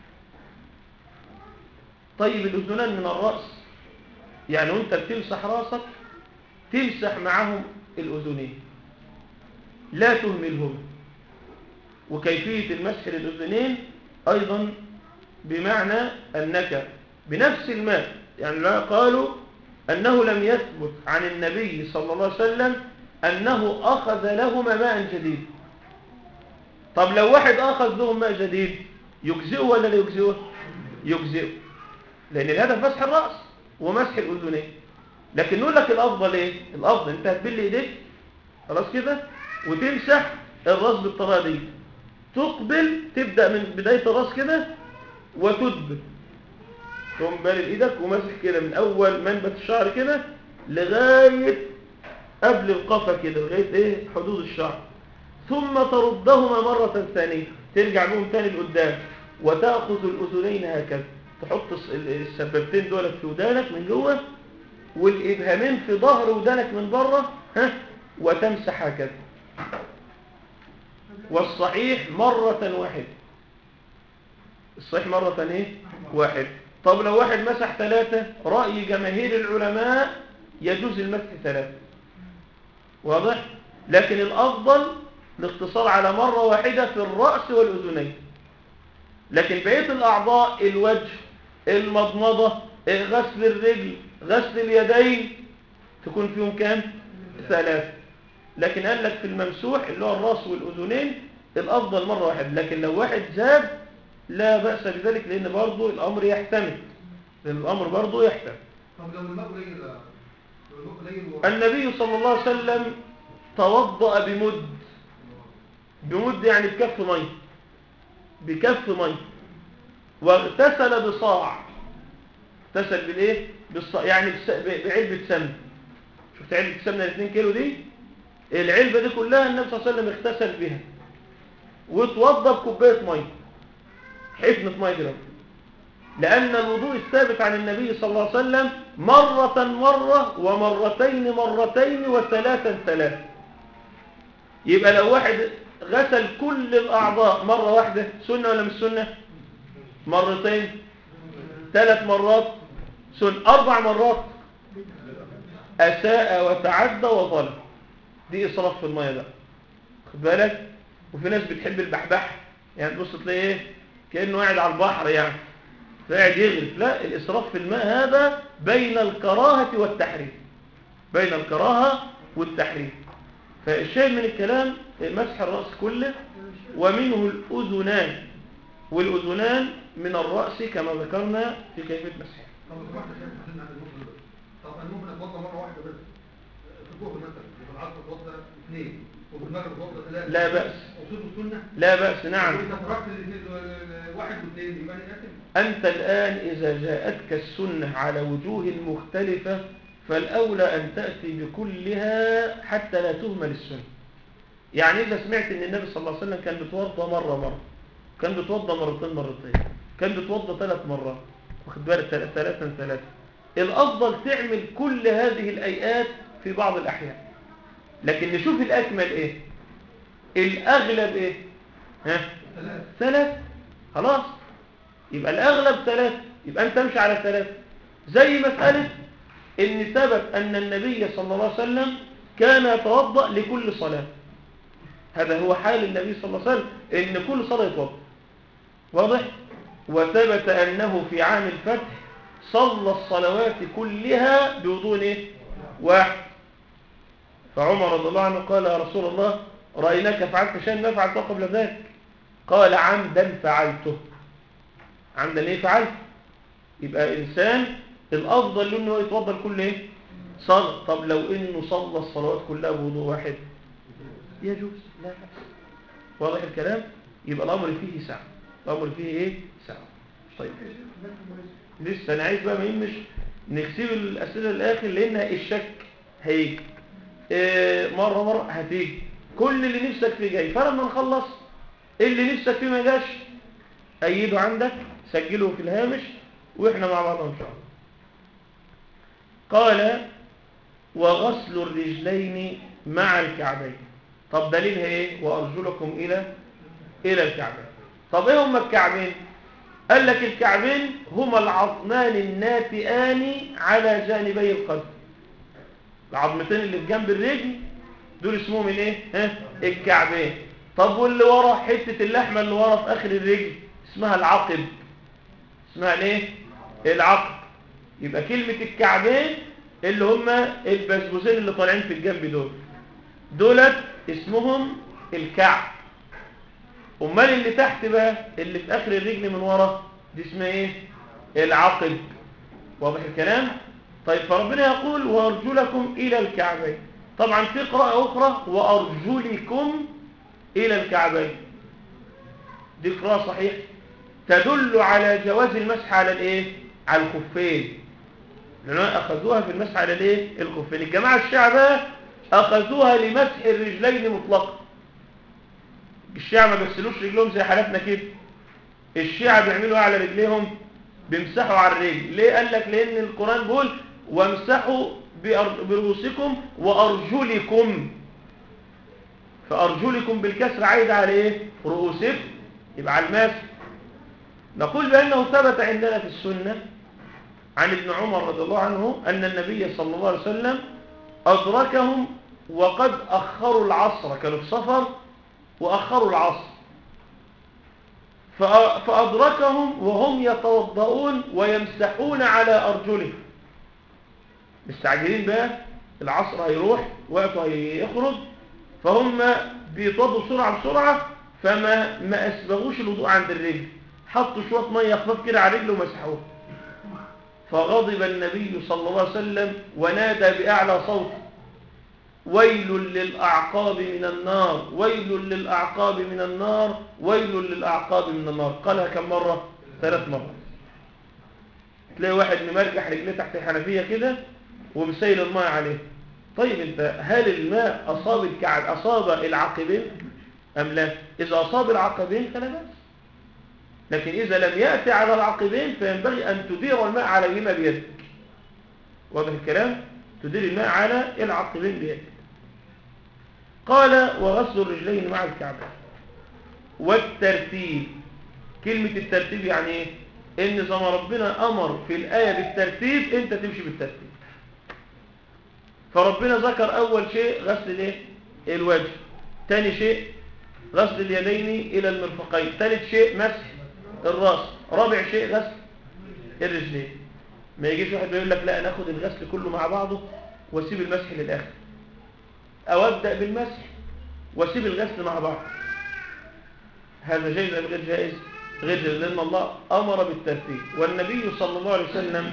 طيب الأذنان من الرأس يعني وانت بتمسح راسك تمسح معهم الأذنين لا تهملهم وكيفية المسح للأذنين أيضا بمعنى أنك بنفس الماء يعني لا قالوا أنه لم يثبت عن النبي صلى الله عليه وسلم أنه أخذ لهما ماء جديد طب لو واحد أخذ لهم ماء جديد يجزئه ولا لا يجزئه يجزئه لأن الهدف مسح الرأس ومسح الأذنين لكن نقول لك الأفضل إيه الأفضل أنت هتبل إيديك خلاص كده وتمسح الرأس بالطريقة دي تقبل تبدأ من بداية الراس كده وتدبر تقوم بالي ايدك وماسك كده من اول منبت الشعر كده لغاية قبل القفا كده لغاية ايه حدود الشعر ثم تردهما مرة ثانية ترجع بهم تاني لقدام وتأخذ الأذنين هكذا تحط الس- ال- السبابتين دولت في ودانك من جوه والإبهامين في ظهر ودانك من بره ها وتمسح هكذا والصحيح مرة واحدة الصحيح مرة ايه واحد طب لو واحد مسح ثلاثة رأي جماهير العلماء يجوز المسح ثلاثة واضح لكن الأفضل الاقتصار على مرة واحدة في الرأس والأذنين لكن بقية الأعضاء الوجه المضمضة غسل الرجل غسل اليدين تكون فيهم كام ثلاثة لكن قال لك في الممسوح اللي هو الراس والأذنين الأفضل مرة واحدة لكن لو واحد زاد لا بأس بذلك لأن برضه الأمر يحتمل لأن الأمر برضه يحتمل طب لو الماء قليل لو الماء قليل و- النبي صلى الله عليه وسلم توضأ بمد بمد يعني بكف مي بكف مي واغتسل بصاع اغتسل بالايه بالصاع يعني بس- ب- بعلبة سمن شفت علبة السمنة 2 كيلو دي العلبة دي كلها النبي صلى الله عليه وسلم اغتسل بها وتوضى بكوباية مي حفنة مي كده لأن الوضوء الثابت عن النبي صلى الله عليه وسلم مرة مرة ومرتين مرتين وثلاثا ثلاثا يبقى لو واحد غسل كل الأعضاء مرة واحدة سنة ولا مش سنة مرتين ثلاث مرات سنة أربع مرات أساء وتعدى وظلم دي إسراف في المية بقى خد بالك وفي ناس بتحب البحبح يعني تبص تلاقي ايه كأنه قاعد على البحر يعني قاعد يغرف لا الإسراف في الماء هذا بين الكراهة والتحريم بين الكراهة والتحريم فالشاهد من الكلام مسح الرأس كله ومنه الأذنان والأذنان من الرأس كما ذكرنا في كيفية مسحه طب لو واحد شايف محل عند المخرج ده طب انا ممكن اتوضى مره واحده بس في الظهر مثلا وفي العصر اتوضى اثنين وفي المغرب اتوضى ثلاثه لا بأس اصول السنه لا بأس نعم واذا فرقت الاثنين واحد واثنين يبقى انا اسف أنت الآن إذا جاءتك السنة على وجوه مختلفة فالأولى أن تأتي بكلها حتى لا تهمل السنة يعني إذا سمعت أن النبي صلى الله عليه وسلم كان بيتوضى مرة مرة كان بيتوضى مرتين مرتين كان بيتوضى ثلاث مرات واخد بالك ثلاثة ثلاثة ثلاثة الأفضل تعمل كل هذه الأيات في بعض الأحيان لكن نشوف الأكمل إيه الأغلب إيه ها ثلاثه ثلاث خلاص يبقى الأغلب ثلاث يبقى أنت تمشي على ثلاث زي مسألة إن ثبت أن النبي صلى الله عليه وسلم كان يتوضأ لكل صلاة هذا هو حال النبي صلى الله عليه وسلم إن كل صلاة يتوضأ واضح وثبت أنه في عام الفتح صلى الصلوات كلها بوضوء إيه؟ واحد فعمر رضي الله عنه قال يا رسول الله رأيناك فعلت شيئا ما فعلته قبل ذلك قال عمدا فعلته عمدا ايه فعلت يبقى انسان الافضل له انه يتوضا لكل ايه صلاه طب لو انه صلى الصلوات كلها بوضوء واحد يجوز لا بأس واضح الكلام يبقى الامر فيه سعه الامر فيه ايه سعه طيب لسه انا عايز بقى ما يهمش نكسب الاسئله للاخر لان الشك هيجي إيه مره مره هتيجي كل اللي نفسك فيه جاي فلما نخلص اللي نفسك فيه ما جاش ايده عندك سجله في الهامش واحنا مع بعض ان شاء الله قال وغسل الرجلين مع الكعبين طب دليلها ايه وارجلكم الى الى الكعبين طب ايه هما الكعبين قال لك الكعبين هما العظمان الناتئان على جانبي القدم العظمتين اللي في جنب الرجل دول اسمهم الايه ها الكعبين طب واللي ورا حته اللحمه اللي ورا في اخر الرجل اسمها العقب اسمها الايه العقب يبقى كلمه الكعبين اللي هم البسبوسين اللي طالعين في الجنب دول دولت اسمهم الكعب امال اللي تحت بقى اللي في اخر الرجل من ورا دي اسمها ايه العقب واضح الكلام طيب فربنا يقول وارجلكم الى الكعبين طبعا في قراءه اخرى وارجلكم الى الكعبين دي قراءه صحيح تدل على جواز المسح على الايه على الخفين لأنهم أخذوها في المسح على الايه الخفين الجماعة الشيعة بقى أخذوها لمسح الرجلين مطلقا الشيعة ما بيغسلوش رجلهم زي حالاتنا كده الشيعة بيعملوا إيه على رجليهم بيمسحوا على الرجل ليه قال لك لأن القرآن بيقول وامسحوا بأر- برؤوسكم وأرجلكم فأرجلكم بالكسر عايد على ايه رؤوسكم يبقى على المسح نقول بأنه ثبت عندنا في السنة عن ابن عمر رضي الله عنه أن النبي صلى الله عليه وسلم أدركهم وقد أخروا العصر كانوا في سفر وأخروا العصر فأ- فأدركهم وهم يتوضؤون ويمسحون على أرجلهم مستعجلين بقى العصر هيروح وقته هيخرج فهم بيتوضوا بسرعة بسرعة فما ما أسبغوش الوضوء عند الرجل حطوا شوية مية خفاف كده على رجله ومسحوه فغضب النبي صلى الله عليه وسلم ونادى بأعلى صوت ويل للأعقاب من النار ويل للأعقاب من النار ويل للأعقاب من النار قالها كم مرة؟ ثلاث مرات تلاقي واحد ممرجح رجليه تحت الحنفية كده ومسيل الماء عليه طيب انت هل الماء أصاب الكعب أصاب العقبين أم لا إذا أصاب العقبين فلا بأس لكن إذا لم يأتي على العقبين فينبغي أن تدير الماء عليهما بيدك واضح الكلام تدير الماء على العقبين بيدك قال وغسل الرجلين مع الكعبين والترتيب كلمة الترتيب يعني ايه ان زي ما ربنا امر في الآية بالترتيب انت تمشي بالترتيب فربنا ذكر اول شيء غسل الايه الوجه تاني شيء غسل اليدين الى المرفقين ثالث شيء مسح الراس رابع شيء غسل الرجلين ما يجيش واحد بيقول لك لا ناخد الغسل كله مع بعضه واسيب المسح للاخر او ابدا بالمسح واسيب الغسل مع بعض هذا جيد ام غير جائز غير جائز لان الله امر بالترتيب والنبي صلى الله عليه وسلم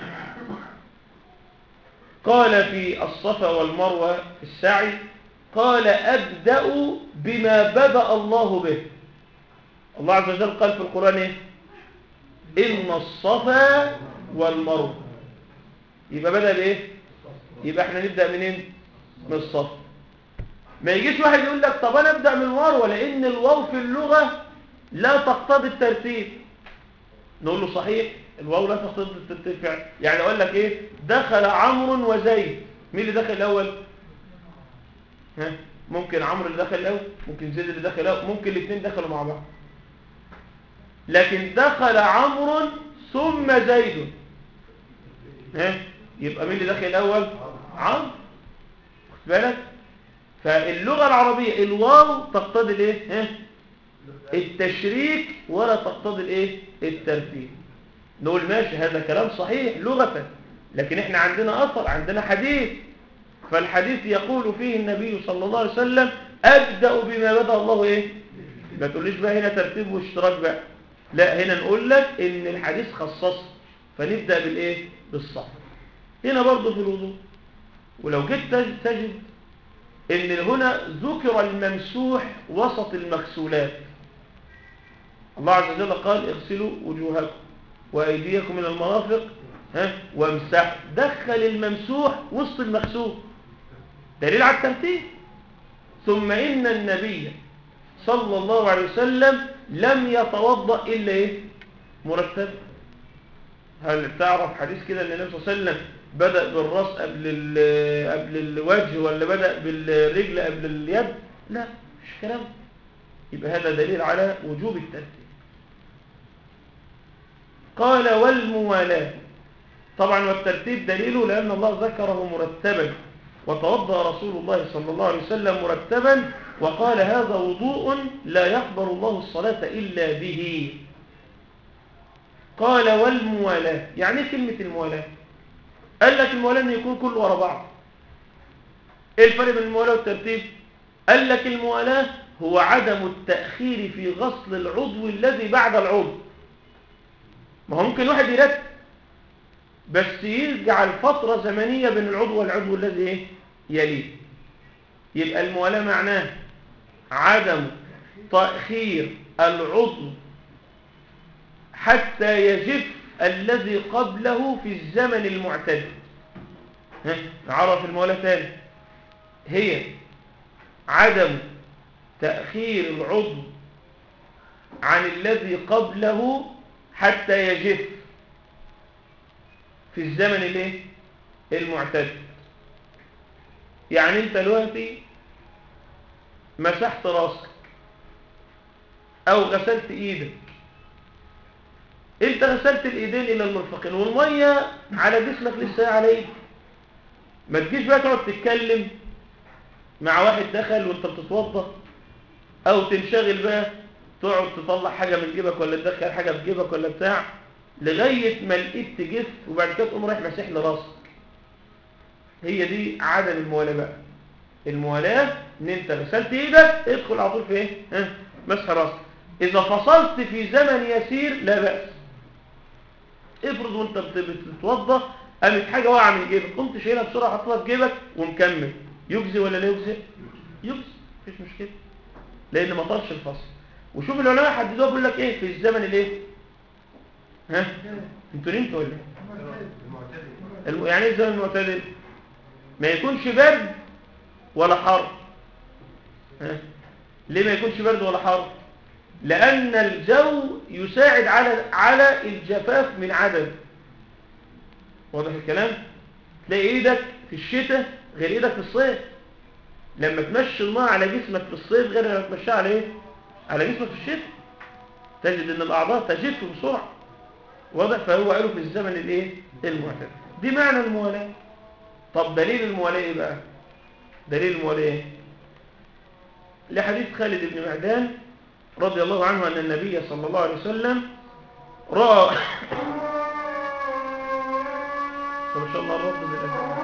قال في الصفا والمروه في السعي قال ابدا بما بدا الله به الله عز وجل قال في القران ايه ان الصفا والمروه يبقى بدا بايه يبقى احنا نبدا منين من الصفا ما يجيش واحد يقول لك طب انا ابدا من المروه لان الواو في اللغه لا تقتضي الترتيب نقول له صحيح الواو لا تقتضي الترتيب فعلا يعني اقول لك ايه دخل عمرو وزيد مين اللي دخل الاول ها ممكن عمرو اللي دخل الاول ممكن زيد اللي دخل الاول ممكن الاثنين دخلوا مع بعض لكن دخل عمرو ثم زيد ها يبقى مين اللي دخل الاول عمرو خد بالك فاللغه العربيه الواو تقتضي الايه ها التشريك ولا تقتضي الايه الترتيب نقول ماشي هذا كلام صحيح لغة لكن احنا عندنا اثر عندنا حديث فالحديث يقول فيه النبي صلى الله عليه وسلم ابدا بما بدا الله ايه ما تقوليش بقى هنا ترتيب واشتراك بقى لا هنا نقول لك ان الحديث خصص فنبدا بالايه بالصح هنا برضه في الوضوء ولو جيت تجد, تجد ان هنا ذكر الممسوح وسط المغسولات الله عز وجل قال اغسلوا وجوهكم وأيديكم من المرافق ها وامسحوا دخل الممسوح وسط المغسول دليل على الترتيب ثم إن النبي صلى الله عليه وسلم لم يتوضأ إلا إيه مرتب هل تعرف حديث كده ان النبي صلى الله عليه وسلم بدأ بالراس قبل قبل الوجه ولا بدأ بالرجل قبل اليد لا مش كلام يبقى هذا دليل على وجوب الترتيب قال والموالاة طبعا والترتيب دليله لأن الله ذكره مرتبا وتوضأ رسول الله صلى الله عليه وسلم مرتبا وقال هذا وضوء لا يقبل الله الصلاة إلا به قال والموالاة يعني ايه كلمة الموالاة قال لك الموالاة ان يكون كله ورا بعض ايه الفرق بين الموالاة والترتيب قال لك الموالاة هو عدم التأخير في غسل العضو الذي بعد العضو ما هو ممكن واحد يرتب بس يجعل فترة زمنية بين العضو والعضو الذي ايه يليه يبقى الموالاة معناه عدم تأخير العضو حتى يجف الذي قبله في الزمن المعتدل نعرف الموالاة تاني هي عدم تأخير العضو عن الذي قبله حتى يجف في الزمن الايه المعتدل يعني انت دلوقتي مسحت راسك او غسلت ايدك انت غسلت الايدين الى المرفقين والميه على جسمك لسه عليه ما تجيش بقى تقعد تتكلم مع واحد دخل وانت بتتوضا او تنشغل بقى تقعد تطلع حاجه من جيبك ولا تدخل حاجه في جيبك ولا بتاع لغايه ما الايد تجف وبعد كده تقوم رايح ماسح لراسك هي دي عدم الموالاه بقى الموالاه ان انت غسلت ايدك ادخل على طول في ايه ها مسح راسك اذا فصلت في زمن يسير لا باس افرض وانت بتتوضا قامت حاجه واقعه من جيبك قمت شايلها بسرعه حطها في جيبك ومكمل يجزي ولا لا يجزي يجزي مفيش مشكله لان ما طالش الفصل وشوف العلماء حددوها بيقول لك ايه في الزمن الايه ها انتوا نمتوا ولا الم... يعني ايه الزمن المعتدل ما يكونش برد ولا حر ها ليه ما يكونش برد ولا حر لان الجو يساعد على على الجفاف من عدم واضح الكلام تلاقي ايدك في الشتاء غير ايدك في الصيف لما تمشي الماء على جسمك في الصيف غير لما تمشيها على ايه على جسمك في الشتاء تجد ان الاعضاء تجف بسرعه واضح فهو قالوا في الزمن الايه المعتدل دي معنى الموالاه طب دليل الموالاه ايه بقى دليل الموالاه ايه لحديث خالد بن معدان رضي الله عنه ان النبي صلى الله عليه وسلم راى طب ان شاء الله الرد بالاذان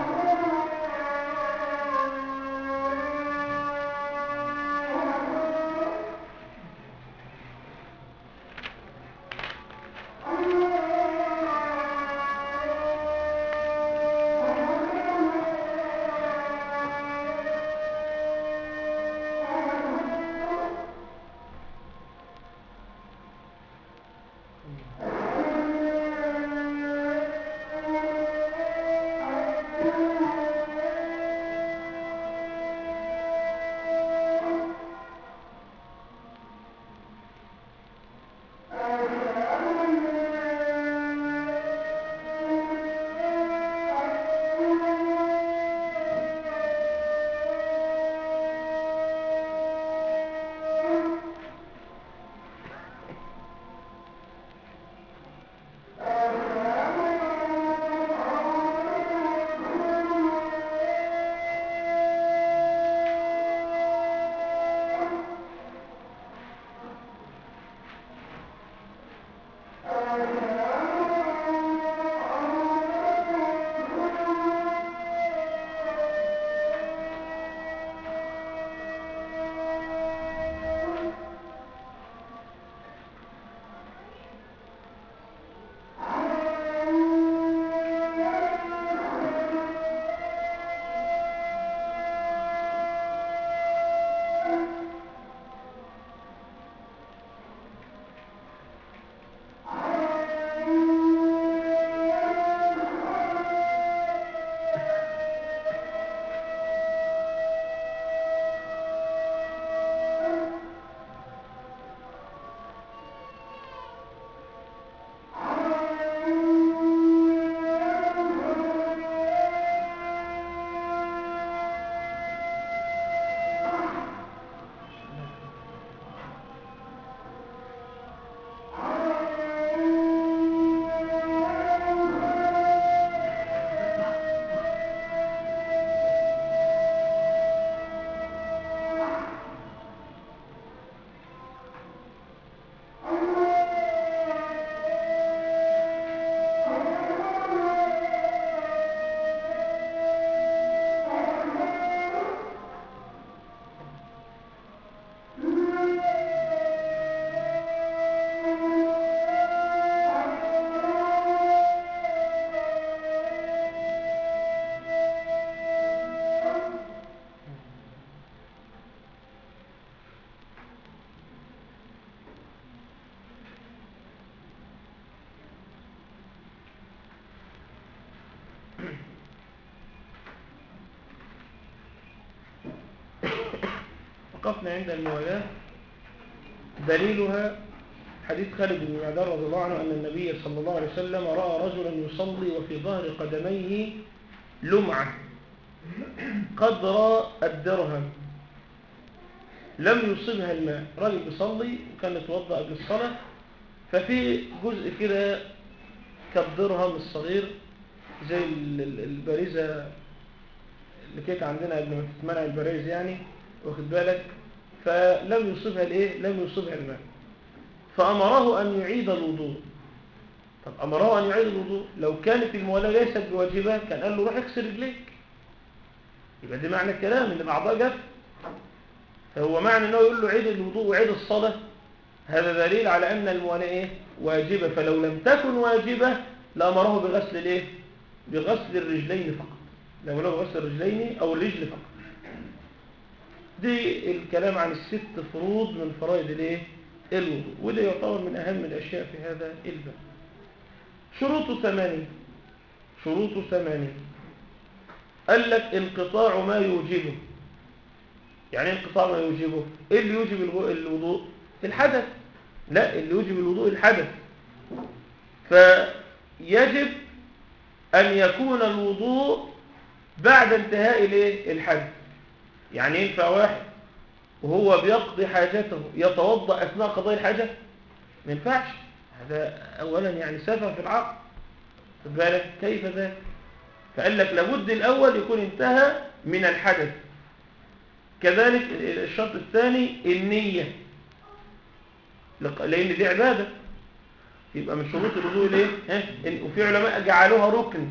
وقفنا عند الموالاة دليلها حديث خالد بن معدان رضي الله عنه أن النبي صلى الله عليه وسلم رأى رجلا يصلي وفي ظهر قدميه لمعة قدر الدرهم لم يصبها الماء راجل بيصلي وكان يتوضأ قبل الصلاة ففي جزء كده كالدرهم الصغير زي ال- ال- البريزة اللي كانت عندنا قبل ما تتمنع البريز يعني واخد بالك فلم يصبها الايه لم يصبها الماء فأمره أن يعيد الوضوء طب أمره أن يعيد الوضوء لو كانت الموالاة ليست بواجبة كان قال له روح اغسل رجليك يبقى دي معنى الكلام ان الأعضاء جف فهو معنى انه يقول له عيد الوضوء وعيد الصلاة هذا دليل على أن الموالاة إيه؟ واجبة فلو لم تكن واجبة لأمره بغسل الإيه؟ بغسل الرجلين فقط لو له غسل الرجلين أو الرجل فقط دي الكلام عن الست فروض من فرائض الايه الوضوء وده يعتبر من أهم الأشياء في هذا الباب شروط ثمانية شروط ثمانية قال لك انقطاع ما يوجبه يعني ايه انقطاع ما يوجبه ايه اللي يوجب الو- الوضوء الحدث لا اللي يوجب الوضوء الحدث فيجب أن يكون الوضوء بعد انتهاء الايه الحدث يعني ينفع واحد وهو بيقضي حاجته يتوضأ أثناء قضاء الحاجة ما ينفعش هذا أولا يعني سفه في العقل خد بالك كيف ذلك فقال لك لابد الأول يكون انتهى من الحدث كذلك الشرط الثاني النية لق- لأن دي عبادة يبقى من شروط الوضوء ليه ها إن- وفي علماء جعلوها ركن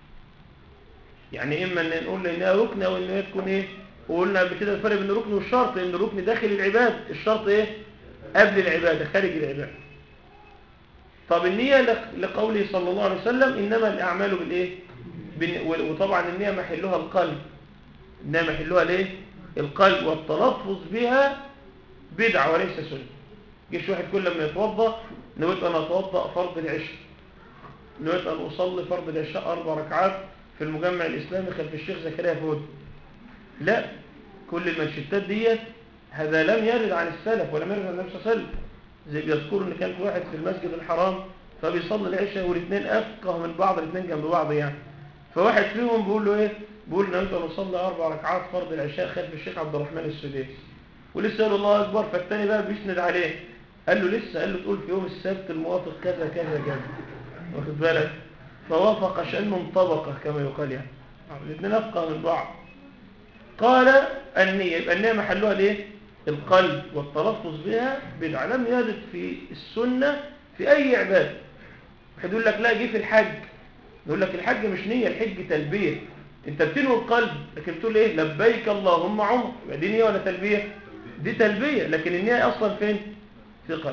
يعني إما أن نقول إنها ركن أو إنها تكون إيه وقلنا قبل كده الفرق بين الركن والشرط لأن الركن داخل العباد الشرط إيه قبل العبادة خارج العبادة طب النية لق- لقوله صلى الله عليه وسلم إنما الأعمال بالإيه بالن- و- وطبعا النية محلها القلب النية محلها ليه القلب والتلفظ بها بدعة وليس سنة جيش واحد كل ما يتوضأ نويت أن أتوضأ فرض العشاء نويت أن أصلي فرض العشاء أربع ركعات في المجمع الإسلامي خلف الشيخ زكريا فود لا كل المنشتات ديت هذا لم يرد عن السلف ولم يرد عن النبي صلى الله عليه وسلم زي بيذكروا ان كان في واحد في المسجد الحرام فبيصلي العشاء والاثنين افقه من بعض الاثنين جنب بعض يعني فواحد فيهم بيقول له ايه بيقول نويت ان اصلي اربع ركعات فرض العشاء خلف الشيخ عبد الرحمن السديس ولسه قال الله اكبر فالتاني بقى بيسند عليه قال له لسه قال له تقول في يوم السبت الموافق كذا كذا كذا واخد بالك فوافق شأنه انطبق كما يقال يعني الاثنين افقه من بعض قال النية يبقى النية محلها ليه القلب والتلفظ بها بدعة لم يرد في السنة في أي عبادة واحد يقول لك لا جه في الحج يقول لك الحج مش نية الحج تلبية انت بتنوي القلب لكن بتقول ايه لبيك اللهم عمر يبقى دي نية ولا تلبية دي تلبية لكن النية اصلا فين في قلبك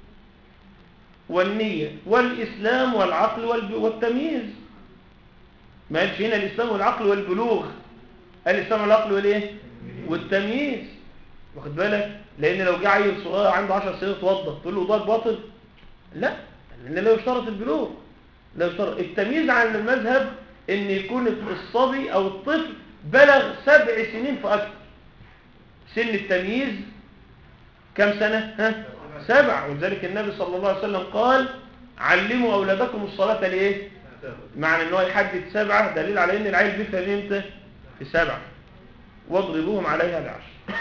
والنية والإسلام والعقل والب... والتمييز ما قالش هنا الإسلام والعقل والبلوغ قال الإسلام والعقل والإيه والتمييز واخد بالك لأن لو جه عيل صغير عنده 10 سنين اتوضى تقول له وضوءك باطل لا لأن لا يشترط البلوغ لا يشترط التمييز عن المذهب ان يكون الصبي او الطفل بلغ سبع سنين فأكثر سن التمييز كم سنة ها سبع ولذلك النبي صلى الله عليه وسلم قال علموا أولادكم الصلاة ليه معنى ان هو يحدد سبعة دليل على ان العيل بيفهم امتى في سبعة واضربوهم عليها بعشر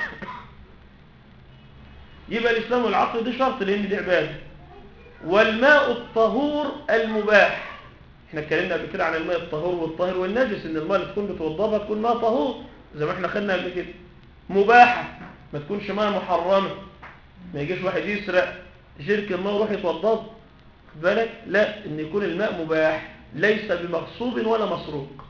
يبقى الإسلام والعقل دي شرط لأن دي عبادة والماء الطهور المباح احنا اتكلمنا قبل كده عن الماء الطهور والطاهر والنجس ان الماء اللي تكون بتوضبها تكون ماء طهور زي ما احنا خدنا قبل كده مباحة ما تكونش ماء محرمة ما يجيش واحد يسرق جرك الماء ويروح يتوضب خد بالك لا ان يكون الماء مباح ليس بمغصوب ولا مسروق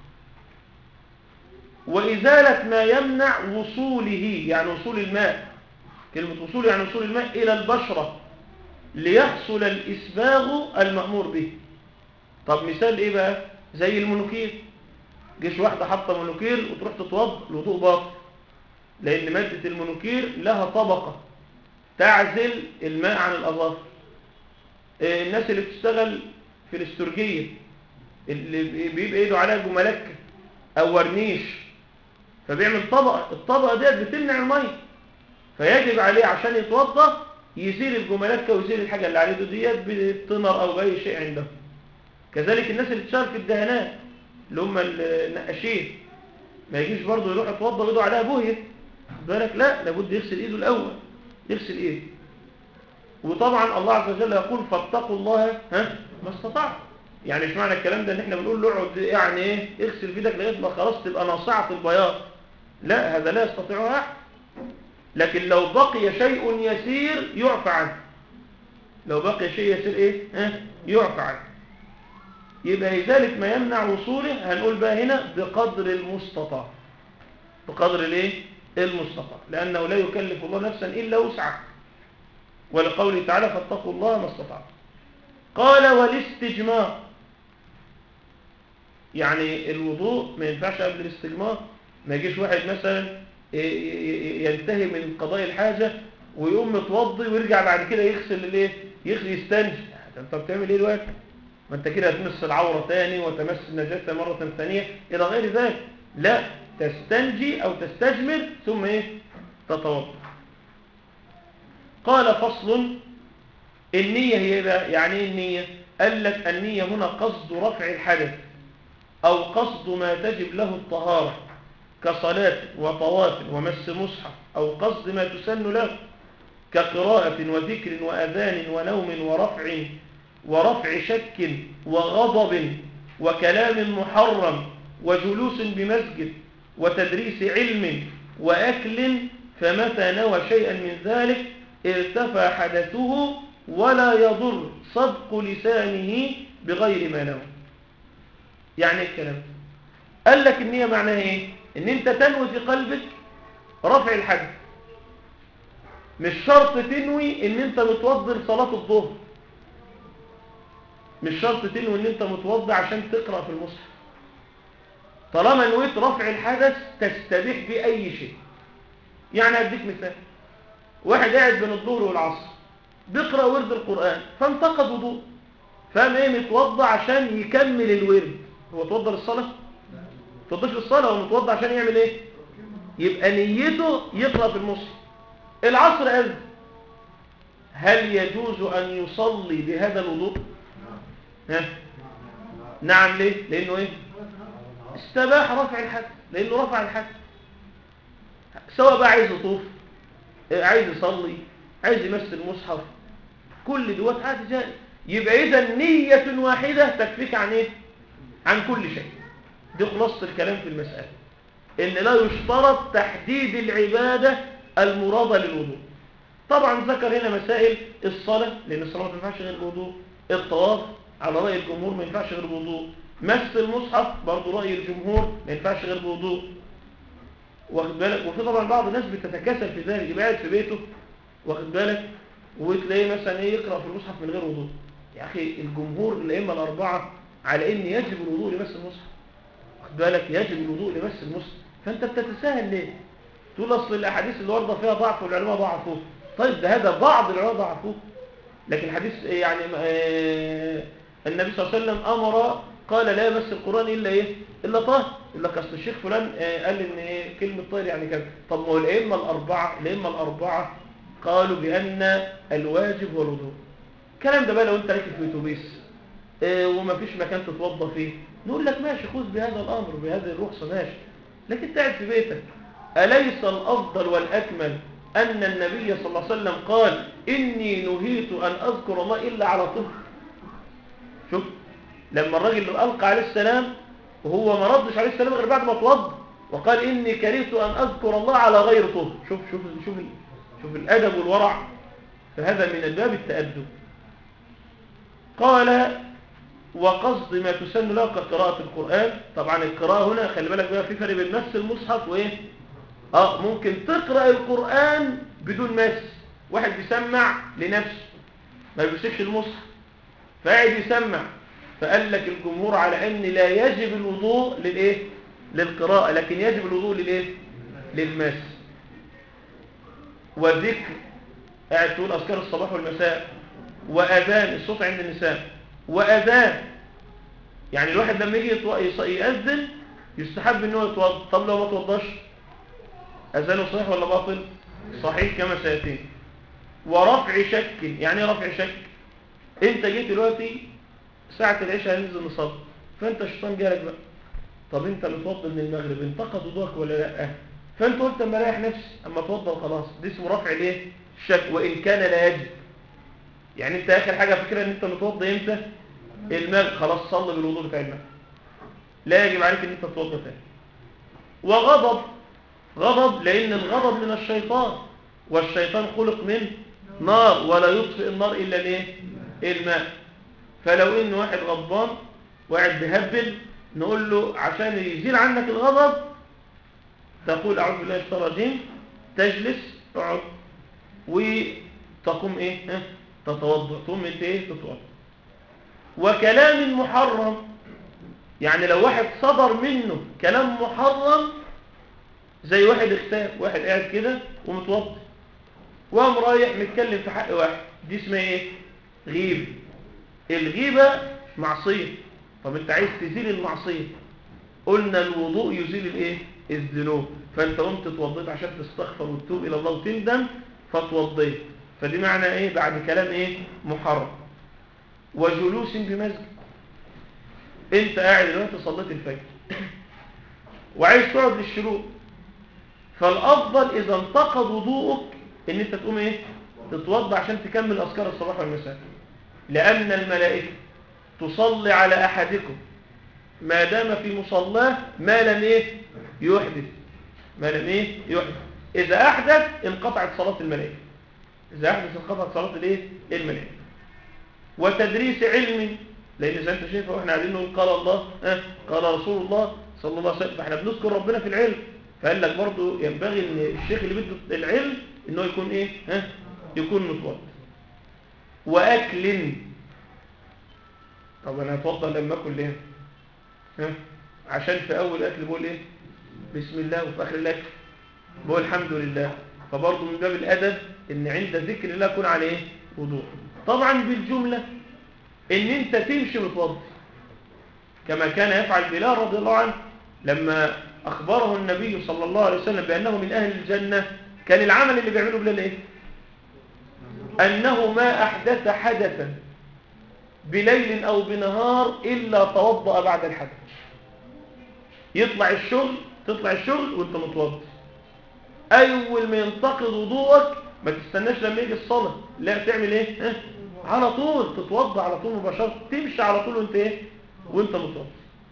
وإزالة ما يمنع وصوله يعني وصول الماء كلمة وصول يعني وصول الماء إلى البشرة ليحصل الإسباغ المأمور به طب مثال إيه بقى زي المنوكير جيش واحدة حاطة منوكير وتروح تتوض الوضوء باطل لأن مادة المنوكير لها طبقة تعزل الماء عن الأظافر إيه الناس اللي بتشتغل في الاسترجية اللي بيبقى ايده عليها جملكة أو ورنيش فبيعمل طبقة الطبقة ديت بتمنع المية فيجب عليه عشان يتوضى يزيل الجملكة ويزيل الحاجة اللي عليه ديت بالتنر أو بأي شيء عنده كذلك الناس اللي بتشتغل في الدهانات اللي هم النقاشين ما يجيش برضه يروح يتوضى ويده عليها بوهية بالك لا لابد يغسل ايده الأول يغسل ايده وطبعا الله عز وجل يقول فاتقوا الله ها ما استطعت يعني مش معنى الكلام ده ان احنا بنقول له اقعد يعني ايه اغسل في ايدك لغايه ما خلاص تبقى ناصعه البياض لا هذا لا يستطيعها احد لكن لو بقي شيء يسير يعفى عنه لو بقي شيء يسير ايه ها يعفى عنه يبقى ذلك ما يمنع وصوله هنقول بقى هنا بقدر المستطاع بقدر الايه المستطاع لانه لا يكلف الله نفسا الا وسعها ولقوله تعالى فاتقوا الله ما استطعتم قال والاستجمار يعني الوضوء ما ينفعش قبل الاستجمار ما يجيش واحد مثلا ينتهي من قضاء الحاجة ويقوم متوضي ويرجع بعد كده يغسل الايه يغسل يستنجي انت بتعمل ايه دلوقتي ما انت كده هتمس العورة تاني وتمس النجاسة مرة ثانية الى غير ذلك لا تستنجي او تستجمر ثم ايه تتوضا قال فصل النية هي بقى يعني ايه النية قال لك النية هنا قصد رفع الحدث او قصد ما تجب له الطهارة كصلاة وطواف ومس مصحف أو قصد ما تسن له كقراءة وذكر وأذان ونوم ورفع ورفع شك وغضب وكلام محرم وجلوس بمسجد وتدريس علم وأكل فمتى نوى شيئا من ذلك ارتفع حدثه ولا يضر صدق لسانه بغير ما نوى يعني إيه الكلام ده؟ قال لك النية معناها ايه ان انت تنوي في قلبك رفع الحدث مش شرط تنوي ان انت متوضي لصلاة الظهر مش شرط تنوي ان انت متوضي عشان تقرأ في المصحف طالما نويت رفع الحدث تستبيح بأي شيء يعني هديك مثال واحد قاعد بين الظهر والعصر بيقرأ ورد القرآن فانتقد وضوء فقام ايه متوضى عشان يكمل الورد هو توضى للصلاة توضيش للصلاة هو متوضى عشان يعمل ايه يبقى نيته يقرأ في المصحف العصر أذن هل يجوز أن يصلي بهذا الوضوء ها نعم ليه لأنه ايه استباح رفع الحد لأنه رفع الحد سواء بقى عايز يطوف عايز يصلي عايز يمس المصحف كل دوات عادي جائز يبقى إذا نية واحدة تكفيك عن إيه؟ عن كل شيء دي خلاصة الكلام في المسألة إن لا يشترط تحديد العبادة المرادة للوضوء طبعا ذكر هنا مسائل الصلاة لأن الصلاة ما تنفعش غير الوضوء الطواف على رأي الجمهور ما ينفعش غير الوضوء مس المصحف برضه رأي الجمهور ما ينفعش غير الوضوء واخد بالك وفي طبعا بعض الناس بتتكاسل في ذلك يبقى قاعد في بيته واخد بالك وتلاقيه مثلا ايه يقرأ في المصحف من غير وضوء يا أخي الجمهور الأئمة الأربعة على إن يجب الوضوء لمس المصحف واخد بالك يجب الوضوء لمس المصحف فأنت بتتساهل ليه؟ تقول أصل الأحاديث اللي واردة فيها ضعف والعلماء ضعفوه طيب ده هذا بعض العلماء ضعفوه لكن الحديث يعني آه النبي صلى الله عليه وسلم أمر قال لا يمس القرآن إلا إيه؟ إلا طاهر إلا كأصل الشيخ فلان آه قال إن إيه كلمة طاهر يعني كذا طب ما هو الأئمة الأربعة الأئمة الأربعة قالوا بأن الواجب هو الوضوء الكلام ده بقى لو أنت راكب في أتوبيس آه وما فيش مكان تتوضى فيه نقول لك ماشي خذ بهذا الأمر بهذه الرخصة ماشي لكن أنت قاعد في بيتك أليس الأفضل والأكمل أن النبي صلى الله عليه وسلم قال إني نهيت أن أذكر الله إلا على طهر شوف لما الراجل اللي ألقى عليه السلام وهو ما ردش عليه السلام غير بعد ما توضى وقال إني كرهت أن أذكر الله على غير طهر شوف شوف شوف شوف الأدب والورع فهذا من الباب التأدب قال وقصد ما تسن له كقراءة القرآن طبعا القراءة هنا خلي بالك بقى في فرق بين مس المصحف وإيه اه ممكن تقرأ القرآن بدون مس واحد بيسمع لنفسه ما بيمسكش المصحف فقاعد يسمع فقال لك الجمهور على ان لا يجب الوضوء للايه للقراءة لكن يجب الوضوء للايه للمس والذكر قاعد تقول اذكار الصباح والمساء واذان الصوت عند النساء واذان يعني الواحد لما يجي يأذن يستحب ان هو يتوضا طب لو ما توضاش أذانه صحيح ولا باطل صحيح كما سيأتي ورفع شك يعني ايه رفع شك انت جيت دلوقتي ساعة العشاء هننزل نصلي فانت الشيطان جالك بقى طب انت متوضى من المغرب انتقد وضوءك ولا لا فانت قلت اما اريح نفسي اما اتوضى وخلاص دي اسمه رفع الايه الشك وان كان لا يجب يعني انت اخر حاجة فكرة ان انت متوضى امتى المغرب خلاص صلي بالوضوء بتاع المغرب لا يجب عليك ان انت تتوضى تاني وغضب غضب لأن الغضب من الشيطان والشيطان خلق من نار ولا يطفئ النار إلا الايه الماء فلو إن واحد غضبان وقاعد بيهبل نقول له عشان يزيل عنك الغضب تقول أعوذ بالله من الشيطان الرجيم تجلس تقعد وتقوم إيه ها؟ تتوضأ تقوم إنت إيه تتوضأ وكلام محرم يعني لو واحد صدر منه كلام محرم زي واحد اختار واحد قاعد كده ومتوضي وقام رايح متكلم في حق واحد دي اسمها ايه غيبه الغيبه معصيه طب انت عايز تزيل المعصيه قلنا الوضوء يزيل الايه الذنوب فانت قمت اتوضيت عشان تستغفر وتتوب الى الله وتندم فتوضيت فدي معنى ايه بعد كلام ايه محرم وجلوس بمسجد انت قاعد دلوقتي صليت الفجر وعايز تقعد للشروق فالافضل اذا انتقض وضوءك ان انت تقوم ايه تتوضا عشان تكمل اذكار الصباح والمساء لان الملائكه تصلي على احدكم ما دام في مصلاه ما لم ايه يحدث ما لم ايه يحدث اذا احدث انقطعت صلاه الملائكه اذا احدث انقطعت صلاه الايه الملائكه وتدريس علم لان زي انت شايف احنا قاعدين نقول قال الله ها قال رسول الله صلى الله عليه وسلم فاحنا بنذكر ربنا في العلم فقال لك برضه ينبغي ان الشيخ اللي بده العلم انه يكون ايه ها يكون متوضا واكل طب انا هتوضا لما اكل ليه ها عشان في اول اكل بقول ايه بسم الله وفي اخر الاكل بقول الحمد لله فبرضه من باب الادب ان عند ذكر الله يكون عليه وضوء طبعا بالجمله ان انت تمشي متوضي كما كان يفعل بلال رضي الله عنه لما اخبره النبي صلى الله عليه وسلم بانه من اهل الجنه كان العمل اللي بيعمله بلال ايه انه ما احدث حدثا بليل او بنهار الا توضا بعد الحدث يطلع الشغل تطلع الشغل وانت متوضي اول ما ينتقض وضوءك ما تستناش لما يجي الصلاه لا تعمل ايه ها؟ على طول تتوضا على طول مباشره تمشي على طول وانت ايه وانت متوضي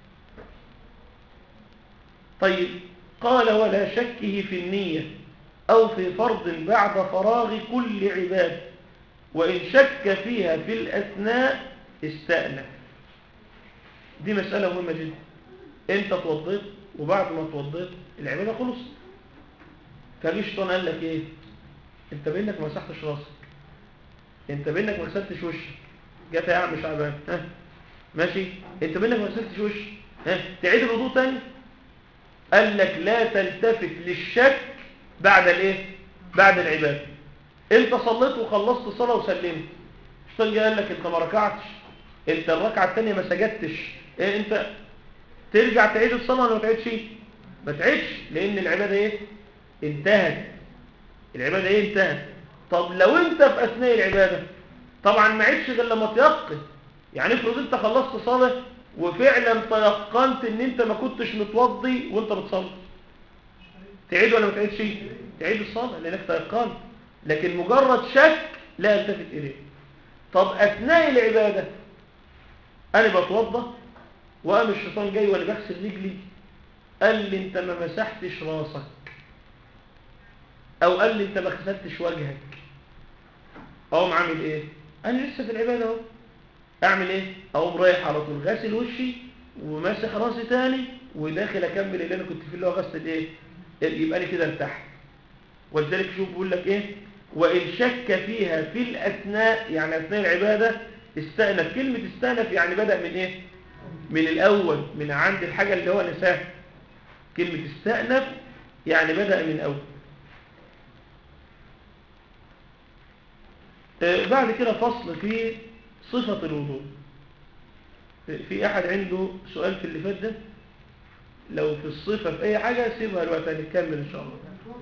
طيب قال ولا شكه في النية أو في فرض بعد فراغ كل عباد وإن شك فيها في الأثناء استأنف دي مسألة مهمة جدا انت توضيت وبعد ما توضيت العبادة خلص فجي الشيطان قال لك ايه انت بينك ما مسحتش راسك انت بينك ما غسلتش وشك جت يا عم شعبان ها ماشي انت بينك ما غسلتش وشك ها تعيد الوضوء تاني قال لك لا تلتفت للشك بعد الايه بعد العباده انت صليت وخلصت صلاه وسلمت الشيطان جه قال لك انت ما ركعتش انت الركعه الثانيه ما سجدتش ايه انت ترجع تعيد الصلاه ولا ما تعيدش ما تعيدش لان العباده ايه انتهت العباده ايه انتهت طب لو انت في اثناء العباده طبعا ما عيدش غير لما تيقن يعني افرض انت خلصت صلاه وفعلا تيقنت ان انت ما كنتش متوضي وانت بتصلي تعيد ولا ما تعيدش تعيد الصلاه لانك تيقنت لكن مجرد شك لا يلتفت اليه طب اثناء العباده انا بتوضى وقام الشيطان جاي وانا بغسل رجلي قال لي انت ما مسحتش راسك او قال لي انت ما غسلتش وجهك اقوم عامل ايه انا لسه في العباده اهو اعمل ايه اقوم رايح على طول غاسل وشي وماسح راسي تاني وداخل اكمل اللي انا كنت فيه اللي هو غسل ايه يبقى انا كده ارتحت ولذلك شوف بيقول لك ايه وان شك فيها في الاثناء يعني اثناء العباده استأنف كلمه استأنف يعني بدا من ايه من الاول من عند الحاجه اللي هو نساها كلمه استأنف يعني بدا من اول آه بعد كده فصل في صفة الوضوء في أحد عنده سؤال في اللي فات ده لو في الصفة في أي حاجة سيبها الوقت هنكمل إن شاء الله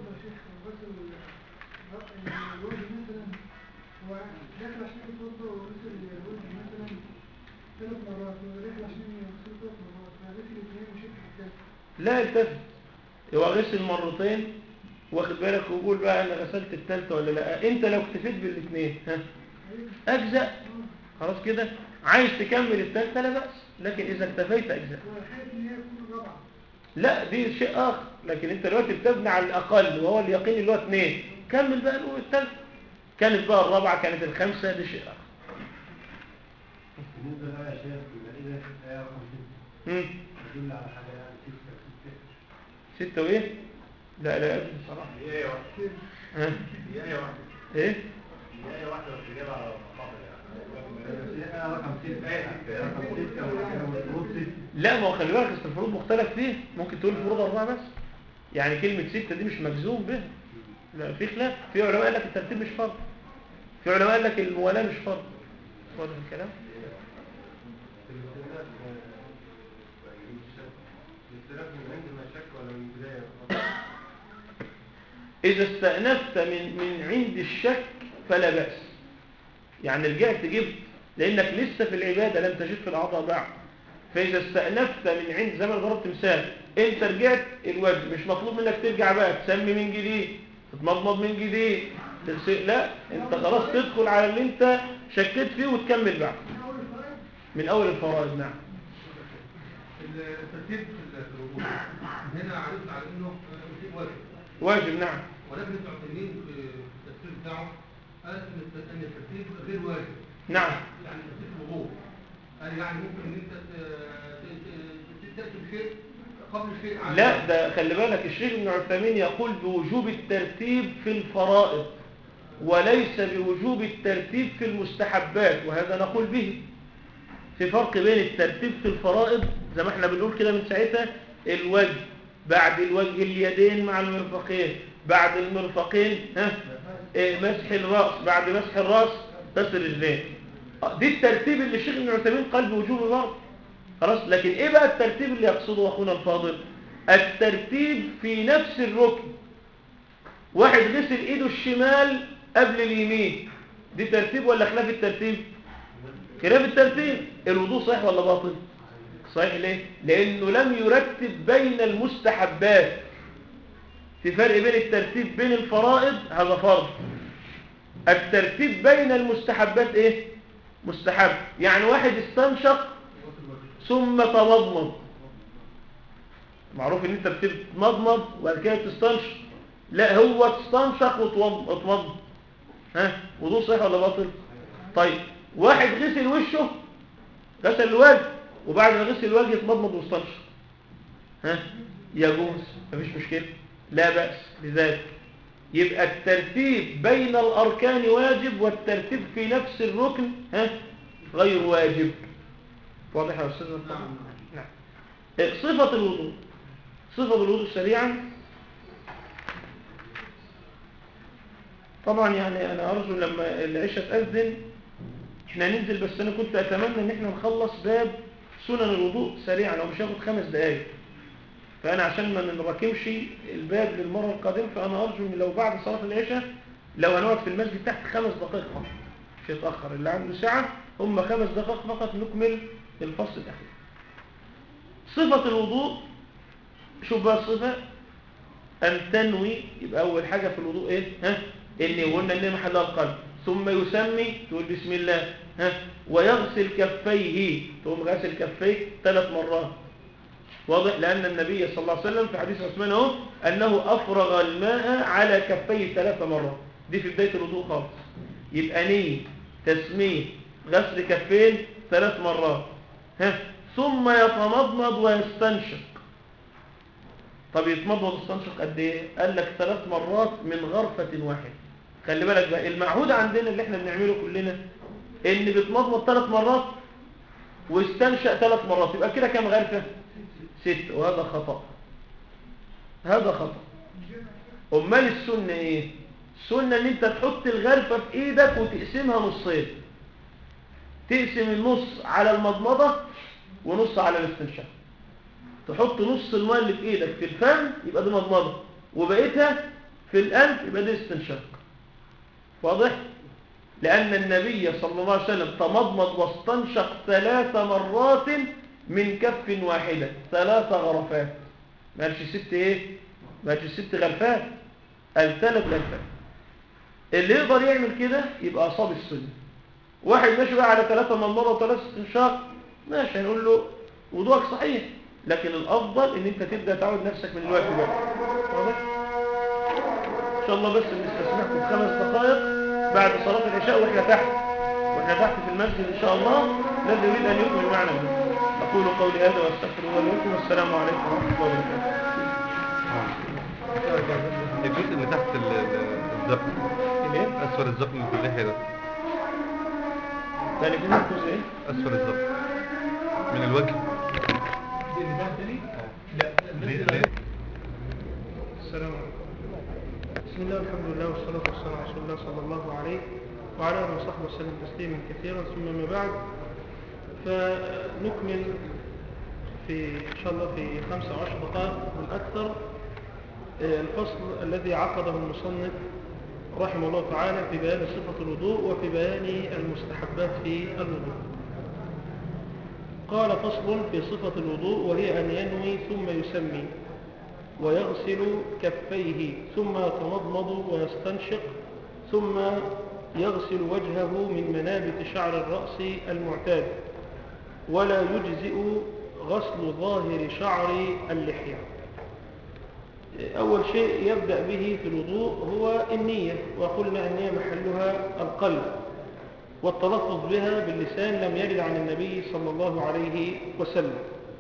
لا التفت هو غسل مرتين واخد بالك وقول بقى انا غسلت الثالثه ولا لا انت لو اكتفيت بالاثنين ها اجزاء خلاص كده عايز تكمل الثالثه لا باس لكن اذا اكتفيت اجزاء لا دي شيء اخر لكن انت دلوقتي بتبني على الاقل وهو اليقين اللي هو اثنين كمل بقى الثالثه كانت بقى الرابعه كانت الخامسه دي شيء اخر بالنسبه بقى يا شيخ يبقى اذا ايه رقم امم يدل على حاجه يعني سته سته ستة وايه لا لا أدري بصراحة هي ايه واحده ها هي ايه واحده ايه هي ايه واحده بس اجابه على مقابل يعني رقم سته رقم سته والمفروض سته لا ما هو خلي بالك أصل الفروض مختلف فيه ممكن تقول الفروض أربعة بس يعني كلمة ستة دي مش مجزوم بها لا في خلاف في علماء قال لك الترتيب مش فرض في علماء قال لك الموالاة مش فرض واضح الكلام الاختلاف من عند ما شك ولا من البدايه إذا استأنفت من من عند الشك فلا بأس يعني رجعت جبت لأنك لسه في العبادة لم تجد في الأعضاء بعد فإذا استأنفت من عند زي ما ضربت مثال انت رجعت الوجه مش مطلوب منك ترجع بقى تسمي من جديد تتمضمض من جديد تغسل لا انت خلاص تدخل على اللي انت شكيت فيه وتكمل بعد من اول الفرائض نعم الترتيب في الوضوء هنا عرفت على انه ترتيب واجب واجب نعم ولكن ابن عثيمين في التفسير بتاعه قال ان الت- ان الترتيب غير واجب نعم يعني ترتيب الوضوء قال يعني ممكن ان انت ت- ت- ت- تاتي بشيء قبل شيء عن- لا ده خلي بالك الشيخ ابن عثيمين يقول بوجوب الترتيب في الفرائض وليس بوجوب الترتيب في المستحبات وهذا نقول به في فرق بين الترتيب في الفرائض زي ما احنا بنقول كده من ساعتها الوجه بعد الوجه اليدين مع المرفقين بعد المرفقين ها إيه، مسح الرأس بعد مسح الرأس غسل الرجلين آه، دي الترتيب اللي الشيخ ابن عثيمين قال بوجوبه برضه خلاص لكن ايه بقى الترتيب اللي يقصده اخونا الفاضل الترتيب في نفس الركن واحد غسل ايده الشمال قبل اليمين دي ترتيب ولا خلاف الترتيب خلاف الترتيب الوضوء صحيح ولا باطل صحيح ليه لانه لم يرتب بين المستحبات في فرق بين الترتيب بين الفرائض هذا فرض الترتيب بين المستحبات ايه مستحب يعني واحد استنشق ثم تمضمض معروف ان انت بتتمضمض وبعد كده تستنشق لا هو تستنشق وتوض- وتمضمض ها وضوء صحيح ولا باطل طيب واحد غسل وشه غسل الوجه وبعد ما غسل الوجه يتمضمض واستنشق ها يجوز مفيش مشكله لا بأس بذلك يبقى الترتيب بين الأركان واجب والترتيب في نفس الركن ها غير واجب واضح يا أستاذ نعم نعم إيه، صفة الوضوء صفة الوضوء سريعا طبعا يعني أنا أرجو لما العشاء تأذن احنا ننزل بس أنا كنت أتمنى إن احنا نخلص باب سنن الوضوء سريعا لو مش هاخد خمس دقايق فأنا عشان ما نراكمش الباب للمرة القادمة فأنا أرجو إن لو بعد صلاة العشاء لو هنقعد في المسجد تحت خمس دقائق فقط مش يتأخر اللي عنده ساعة هم خمس دقائق فقط نكمل الفصل الأخير صفة الوضوء شوف بقى الصفة أن تنوي يبقى أول حاجة في الوضوء إيه ها إني قلنا إن محلها القلب ثم يسمي تقول بسم الله ها ويغسل كفيه تقوم غاسل كفيه ثلاث مرات واضح لأن النبي صلى الله عليه وسلم في حديث عثمان اهو أنه أفرغ الماء على كفيه ثلاث مرات دي في بداية الوضوء خالص يبقى نية تسمية غسل كفين ثلاث مرات ها ثم يتمضمض ويستنشق طب يتمضمض ويستنشق قد ايه قال لك ثلاث مرات من غرفة واحدة خلي بالك بقى المعهود عندنا اللي احنا بنعمله كلنا ان بيتمضمض ثلاث مرات واستنشق ثلاث مرات يبقى كده كام غرفة ست وهذا خطأ هذا خطأ امال السنة ايه السنة ان انت تحط الغرفة في ايدك وتقسمها نصين تقسم النص على المضمضة ونص على الاستنشاق تحط نص الماء اللي في ايدك في الفم يبقى دي مضمضة وبقيتها في الانف يبقى دي استنشاق واضح لان النبي صلى الله عليه وسلم تمضمض واستنشق ثلاث مرات من كف واحدة ثلاث غرفات ما قالش ست ايه ما قالش ست غرفات قال ثلاث غرفات اللي يقدر يعمل كده يبقى اصاب السنه واحد ماشي بقى على ثلاثة مضمضة وثلاثة استنشاق ماشي هنقول له وضوءك صحيح لكن الافضل ان انت تبدا تعود نفسك من الوقت ده واضح ان شاء الله بس نستسمحكم خمس دقائق بعد صلاه العشاء واحنا تحت واحنا تحت في المسجد ان شاء الله الذي يريد ان يكمل معنا به اقول قولي هذا واستغفر الله لي ولكم والسلام عليكم ورحمه الله وبركاته الجزء اللي تحت ال- ال- الزقن الايه اسفل الزقن في اللحيه ده ثاني كده الجزء ايه اسفل الزقن من الوجه ليه ليه السلام عليكم بسم الله والحمد لله والصلاة والسلام على رسول الله صلى الله عليه وعلى آله وصحبه وسلم تسليما كثيرا ثم ما بعد فنكمل في إن شاء الله في خمسة أو عشر دقائق من أكثر آه، الفصل الذي عقده المصنف رحمه الله تعالى في بيان صفة الوضوء وفي بيان المستحبات في الوضوء قال فصل في صفة الوضوء وهي أن ينوي ثم يسمي ويغسل كفيه ثم يتمضمض ويستنشق ثم يغسل وجهه من منابت شعر الرأس المعتاد ولا يجزئ غسل ظاهر شعر اللحية أول شيء يبدأ به في الوضوء هو النية وقلنا النية محلها القلب والتلفظ بها باللسان لم يرد عن النبي صلى الله عليه وسلم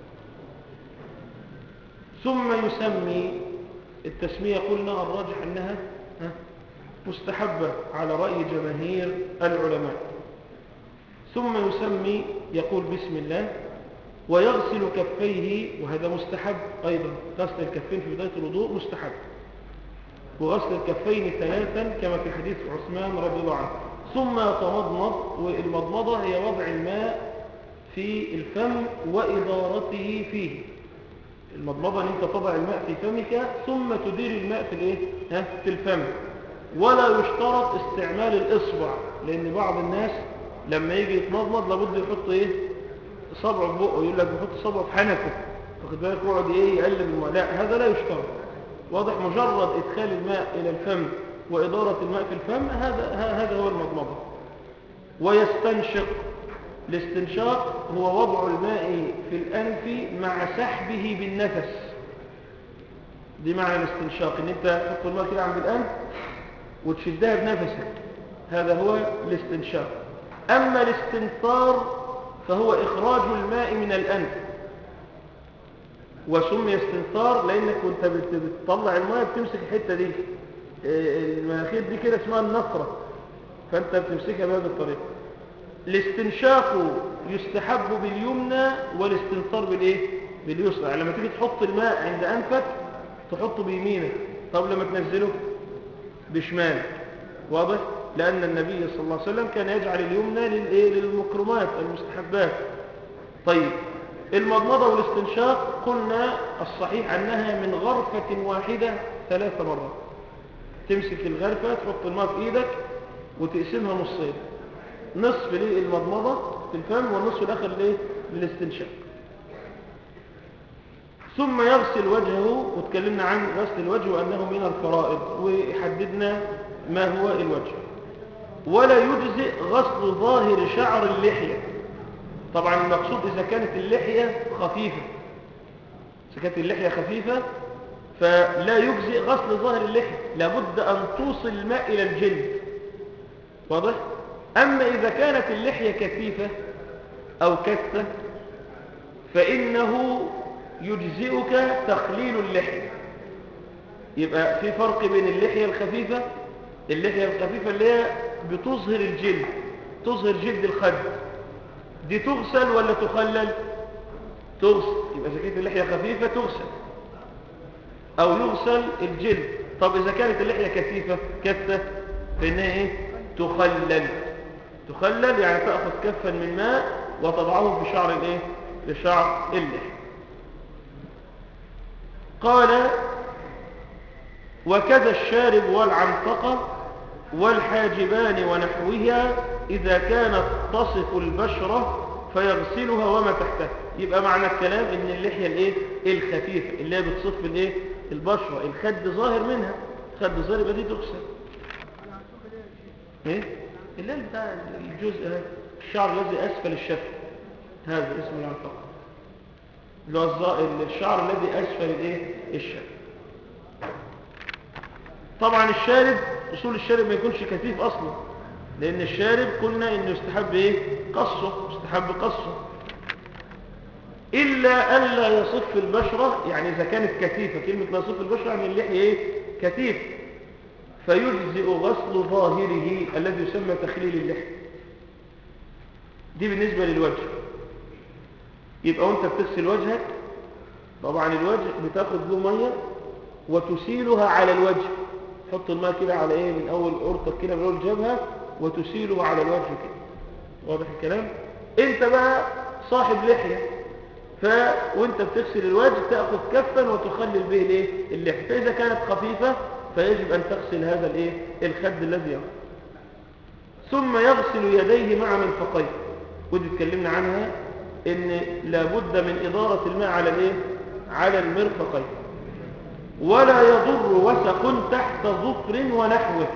ثم يسمي التسمية قلنا الراجح أنها ها، مستحبة على رأي جماهير العلماء ثم يسمي يقول بسم الله ويغسل كفيه وهذا مستحب أيضا غسل الكفين في بداية الوضوء مستحب وغسل الكفين ثلاثا كما في حديث عثمان رضي الله عنه ثم يتمضمض والمضمضة هي وضع الماء في الفم وإدارته فيه المضمضة ان انت تضع الماء في فمك ثم تدير الماء في الايه ها في الفم ولا يشترط استعمال الاصبع لان بعض الناس لما يجي يتمضمض لابد يحط ايه صبعه في بقه يقول لك بيحط صبعه في حنكه واخد بالك يقعد ايه يقلب الماء لا هذا لا يشترط واضح مجرد ادخال الماء الى الفم واداره الماء في الفم هذا هذا هو المضمضه ويستنشق الاستنشاق هو وضع الماء في الأنف مع سحبه بالنفس دي معنى الاستنشاق ان انت تحط الماء كده عند الأنف وتشدها بنفسك هذا هو الاستنشاق أما الاستنثار فهو إخراج الماء من الأنف وسمي استنثار لأنك وانت بت- بتطلع الماء بتمسك الحتة دي إيه، المناخير دي كده اسمها النفرة فانت بتمسكها بهذه الطريقة الاستنشاق يستحب باليمنى والاستنثار بالايه باليسرى يعني لما تيجي تحط الماء عند انفك تحطه بيمينك طب لما تنزله بشمالك واضح لان النبي صلى الله عليه وسلم كان يجعل اليمنى للايه للمكرمات المستحبات طيب المضمضه والاستنشاق قلنا الصحيح انها من غرفه واحده ثلاث مرات تمسك الغرفه تحط الماء في ايدك وتقسمها نصين نصف للمضمضة في الفم والنصف الآخر ليه؟ للاستنشاق ثم يغسل وجهه وتكلمنا عن غسل الوجه وأنه من الفرائض وحددنا ما هو الوجه ولا يجزئ غسل ظاهر شعر اللحية طبعا المقصود إذا كانت اللحية خفيفة إذا كانت اللحية خفيفة فلا يجزئ غسل ظاهر اللحية لابد أن توصل الماء إلى الجلد واضح؟ أما إذا كانت اللحية كثيفة أو كثة فإنه يجزئك تخليل اللحية يبقى في فرق بين اللحية الخفيفة اللحية الخفيفة اللي هي بتظهر الجلد تظهر جلد الخد دي تغسل ولا تخلل تغسل يبقى إذا كانت اللحية خفيفة تغسل أو يغسل الجلد طب إذا كانت اللحية كثيفة كثة فإنها إيه تخلل تخلل يعني تأخذ كفا من ماء وتضعه في شعر الايه في شعر اللحية قال وكذا الشارب والعنطقة والحاجبان ونحوها إذا كانت تصف البشرة فيغسلها وما تحتها يبقى معنى الكلام ان اللحية الايه الخفيفة اللي هي بتصف الايه البشرة الخد ظاهر منها خد ظاهر يبقى دي تغسل ايه اللي هي بتاع الجزء هذا الشعر الذي اسفل الشفه هذا اسمه العنقاء اللي هو الظا- الشعر الذي اسفل الايه الشفه طبعا الشارب اصول الشارب ما يكونش كثيف اصلا لان الشارب قلنا انه يستحب ايه قصه يستحب قصه الا الا يصف البشره يعني اذا كانت كثيفه كلمه لا يصف البشره يعني اللحيه ايه كثيف فيجزئ غسل ظاهره الذي يسمى تخليل اللحيه دي بالنسبه للوجه يبقى وانت بتغسل وجهك طبعا الوجه بتاخد له ميه وتسيلها على الوجه تحط الماء كده على ايه من اول قرطك كده من اول الجبهه وتسيله على الوجه كده واضح الكلام انت بقى صاحب لحيه ف وانت بتغسل الوجه تاخذ كفا وتخلل به الايه اللحيه فاذا كانت خفيفه فيجب ان تغسل هذا الايه الخد الذي يغسل ثم يغسل يديه مع مرفقيه ودي اتكلمنا عنها ان لابد من إدارة الماء على الايه على المرفقين ولا يضر وسق تحت ظفر ونحوه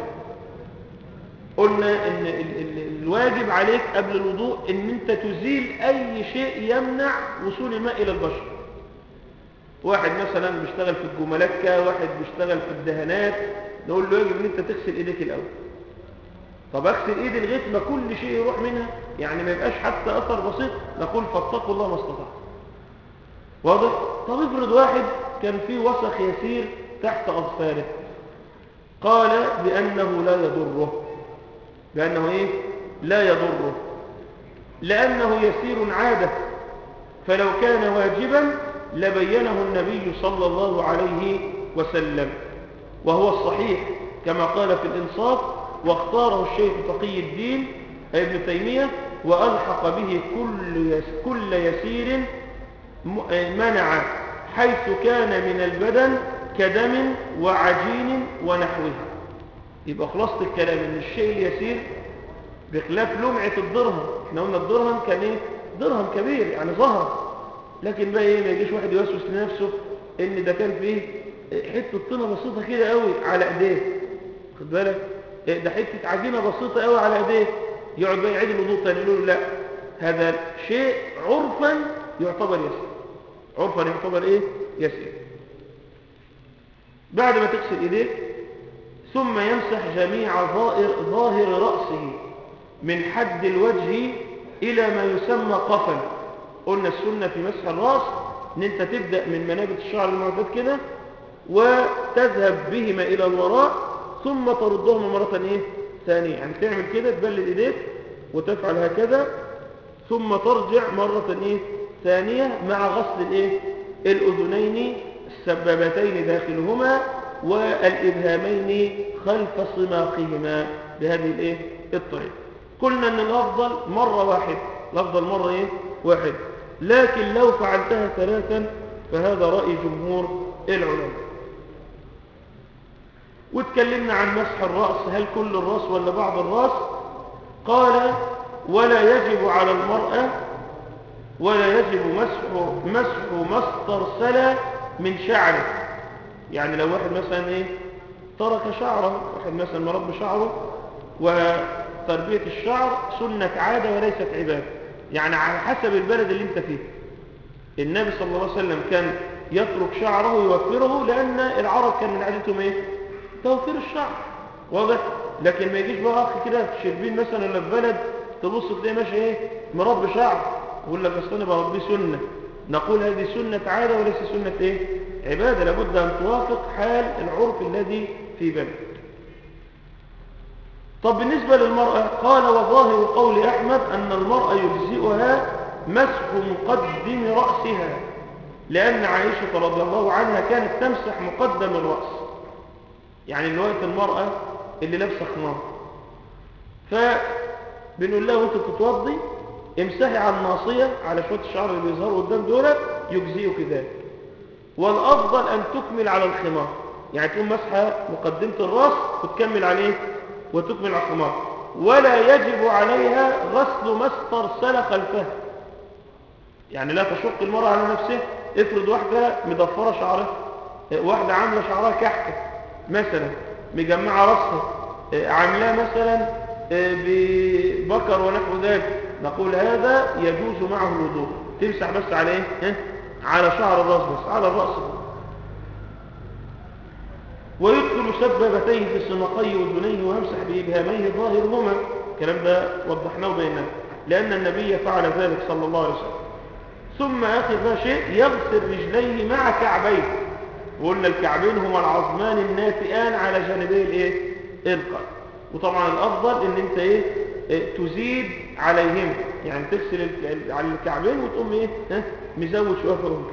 قلنا ان ال- ال- الواجب عليك قبل الوضوء ان انت تزيل اي شيء يمنع وصول الماء الى البشر واحد مثلا بيشتغل في الجملكة واحد بيشتغل في الدهانات نقول له يجب ان انت تغسل ايديك الاول طب اغسل ايدي لغايه ما كل شيء يروح منها يعني ما يبقاش حتى اثر بسيط نقول فاتقوا الله ما استطعتم واضح طب افرض واحد كان فيه وسخ يسير تحت اظفاره قال بانه لا يضره بانه ايه لا يضره لانه يسير عاده فلو كان واجبا لبينه النبي صلى الله عليه وسلم وهو الصحيح كما قال في الإنصاف واختاره الشيخ تقي الدين ابن تيمية وألحق به كل يس كل يسير م- منع حيث كان من البدن كدم وعجين ونحوه يبقى خلاصة الكلام ان الشيء اليسير بخلاف لمعة الدرهم احنا قلنا الدرهم كان ايه درهم كبير يعني ظهر لكن بقى ايه ما يجيش واحد يوسوس لنفسه ان ده كان فيه حته طينه بسيطه كده قوي على ايديه خد بالك إيه ده حته عجينه بسيطه قوي على ايديه يقعد بقى يعيد الوضوء تاني يقول له لا هذا شيء عرفا يعتبر يسير عرفا يعتبر ايه يسير بعد ما تغسل ايديك ثم يمسح جميع ظاهر, ظاهر رأسه من حد الوجه إلى ما يسمى قفل قلنا السنة في مسح الرأس ان انت تبدأ من منابت الشعر المعتاد كده وتذهب بهما إلى الوراء ثم تردهما مرة ايه ثانية يعني تعمل كده تبلد ايديك وتفعل هكذا ثم ترجع مرة ايه ثانية مع غسل الايه الأذنين السبابتين داخلهما والإبهامين خلف صماخهما بهذه الايه الطريقة قلنا ان الافضل مرة واحدة الافضل مرة ايه واحد لكن لو فعلتها ثلاثا فهذا رأي جمهور العلماء واتكلمنا عن مسح الرأس هل كل الرأس ولا بعض الرأس قال ولا يجب على المرأة ولا يجب مسح مسح ما استرسل من شعره يعني لو واحد مثلا ايه ترك شعره واحد مثلا مربي شعره وتربية الشعر سنة عادة وليست عبادة يعني على حسب البلد اللي انت فيه النبي صلى الله عليه وسلم كان يترك شعره ويوفره لأن العرب كان من عادتهم ايه توفير الشعر واضح لكن ما يجيش بقى اخ كده في شربين مثلا ولا في بلد تبص تلاقيه ماشي ايه مربي شعر يقول لك اصل انا بربيه سنه نقول هذه سنه عاده وليس سنه ايه عباده لابد ان توافق حال العرف الذي في بلد طب بالنسبه للمراه قال وظاهر قول احمد ان المراه يجزئها مسح مقدم راسها لان عائشه رضي الله عنها كانت تمسح مقدم الراس يعني الوقت المراه اللي لابسه خمار فبنقول لها وانت بتتوضي امسحي على الناصيه على شويه الشعر اللي بيظهروا قدام دول يجزئك ذلك والافضل ان تكمل على الخمار يعني تقوم مسحه مقدمه الراس وتكمل عليه وتكمل على الخمار ولا يجب عليها غسل ما استرسل خلفها يعني لا تشق المرأة على نفسها افرض واحدة مضفرة شعرها واحدة عاملة شعرها كحكة مثلا مجمعة رأسها عاملاه مثلا ببكر ونحو ذلك نقول هذا يجوز معه الوضوء تمسح بس على ايه على شعر الراس بس على الرأس ويدخل سبابتيه في سمقي اذنيه ويمسح بإبهاميه ظاهرهما الكلام ده وضحناه بيننا لأن النبي فعل ذلك صلى الله عليه وسلم ثم آخر ما شيء يغسل رجليه مع كعبيه وقلنا الكعبين هما العظمان الناتئان على جانبي الايه القلب وطبعا الافضل ان انت ايه, إيه تزيد عليهم يعني تغسل على الكعبين وتقوم ايه ها مزود شويه فيهم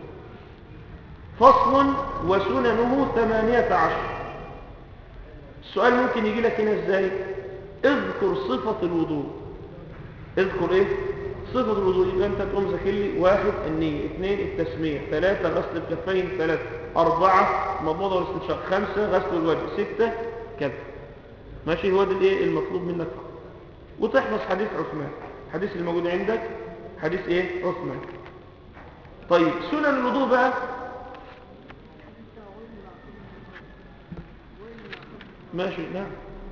فصل وسننه ثمانية عشر السؤال ممكن يجي لك هنا ازاي اذكر صفة الوضوء اذكر ايه صفة الوضوء يبقى انت تقوم ذاكر لي واحد النية اثنين التسمية ثلاثة غسل الكفين ثلاثة أربعة مضمضة والاستنشاق خمسة غسل الوجه ستة كذا ماشي هو ده الايه المطلوب منك فقط وتحفظ حديث عثمان الحديث اللي موجود عندك حديث ايه عثمان طيب سنن الوضوء بقى ماشي نعم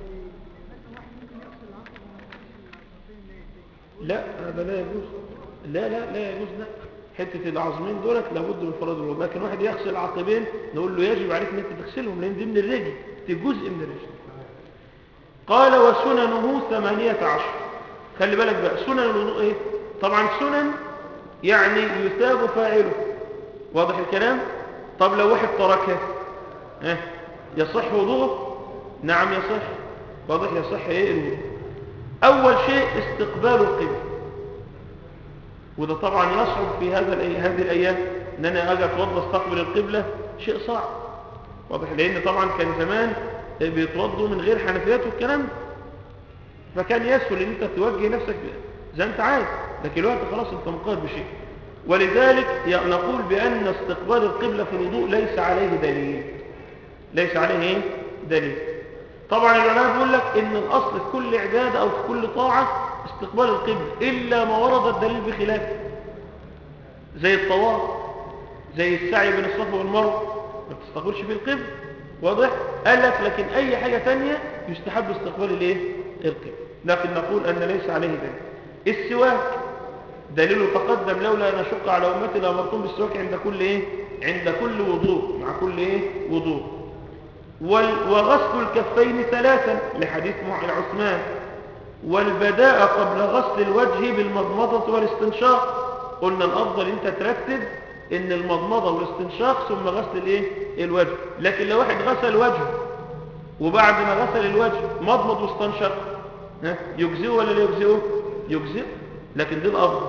لا هذا لا يجوز لا لا لا يجوز لا حتة العظمين دولت لابد من فرض الوضوء لكن واحد يغسل العقبين نقول له يجب عليك ان انت تغسلهم لان دي من الرجل دي جزء من الرجل قال وسننه ثمانية عشر خلي بالك بقى سنن الوضوء ايه طبعا سنن يعني يثاب فاعله واضح الكلام طب لو واحد تركها اه يصح وضوءه نعم يصح واضح يصح ايه الوضوء اول شيء استقبال القبل وده طبعا يصعب في هذا الأي... هذه الايام ان انا اجي اتوضى استقبل القبلة شيء صعب واضح لان طبعا كان زمان بيتوضوا من غير حنفيات والكلام ده فكان يسهل ان انت توجه نفسك زي انت عايز لكن الوقت خلاص انت مقيد بشيء ولذلك نقول بان استقبال القبلة في الوضوء ليس عليه دليل ليس عليه ايه دليل طبعا العلماء بيقول لك ان الاصل في كل عبادة او في كل طاعة استقبال القبلة الا ما ورد الدليل بخلافه زي الطواف زي السعي بين الصفا والمروه ما تستقبلش في القبلة واضح قال لك لكن اي حاجة تانية يستحب استقبال الايه القبلة لكن نقول ان ليس عليه دليل السواك دليله تقدم لولا ان اشق على امتي لامرتم بالسواك عند كل ايه عند كل وضوء مع كل ايه وضوء وغسل الكفين ثلاثا لحديث عثمان والبداء قبل غسل الوجه بالمضمضة والاستنشاق قلنا الأفضل انت ترتب ان المضمضة والاستنشاق ثم غسل الايه الوجه لكن لو واحد غسل وجهه وبعد ما غسل الوجه مضمض واستنشق ها يجزئه ولا لا يجزئه يجزئه لكن دي الأفضل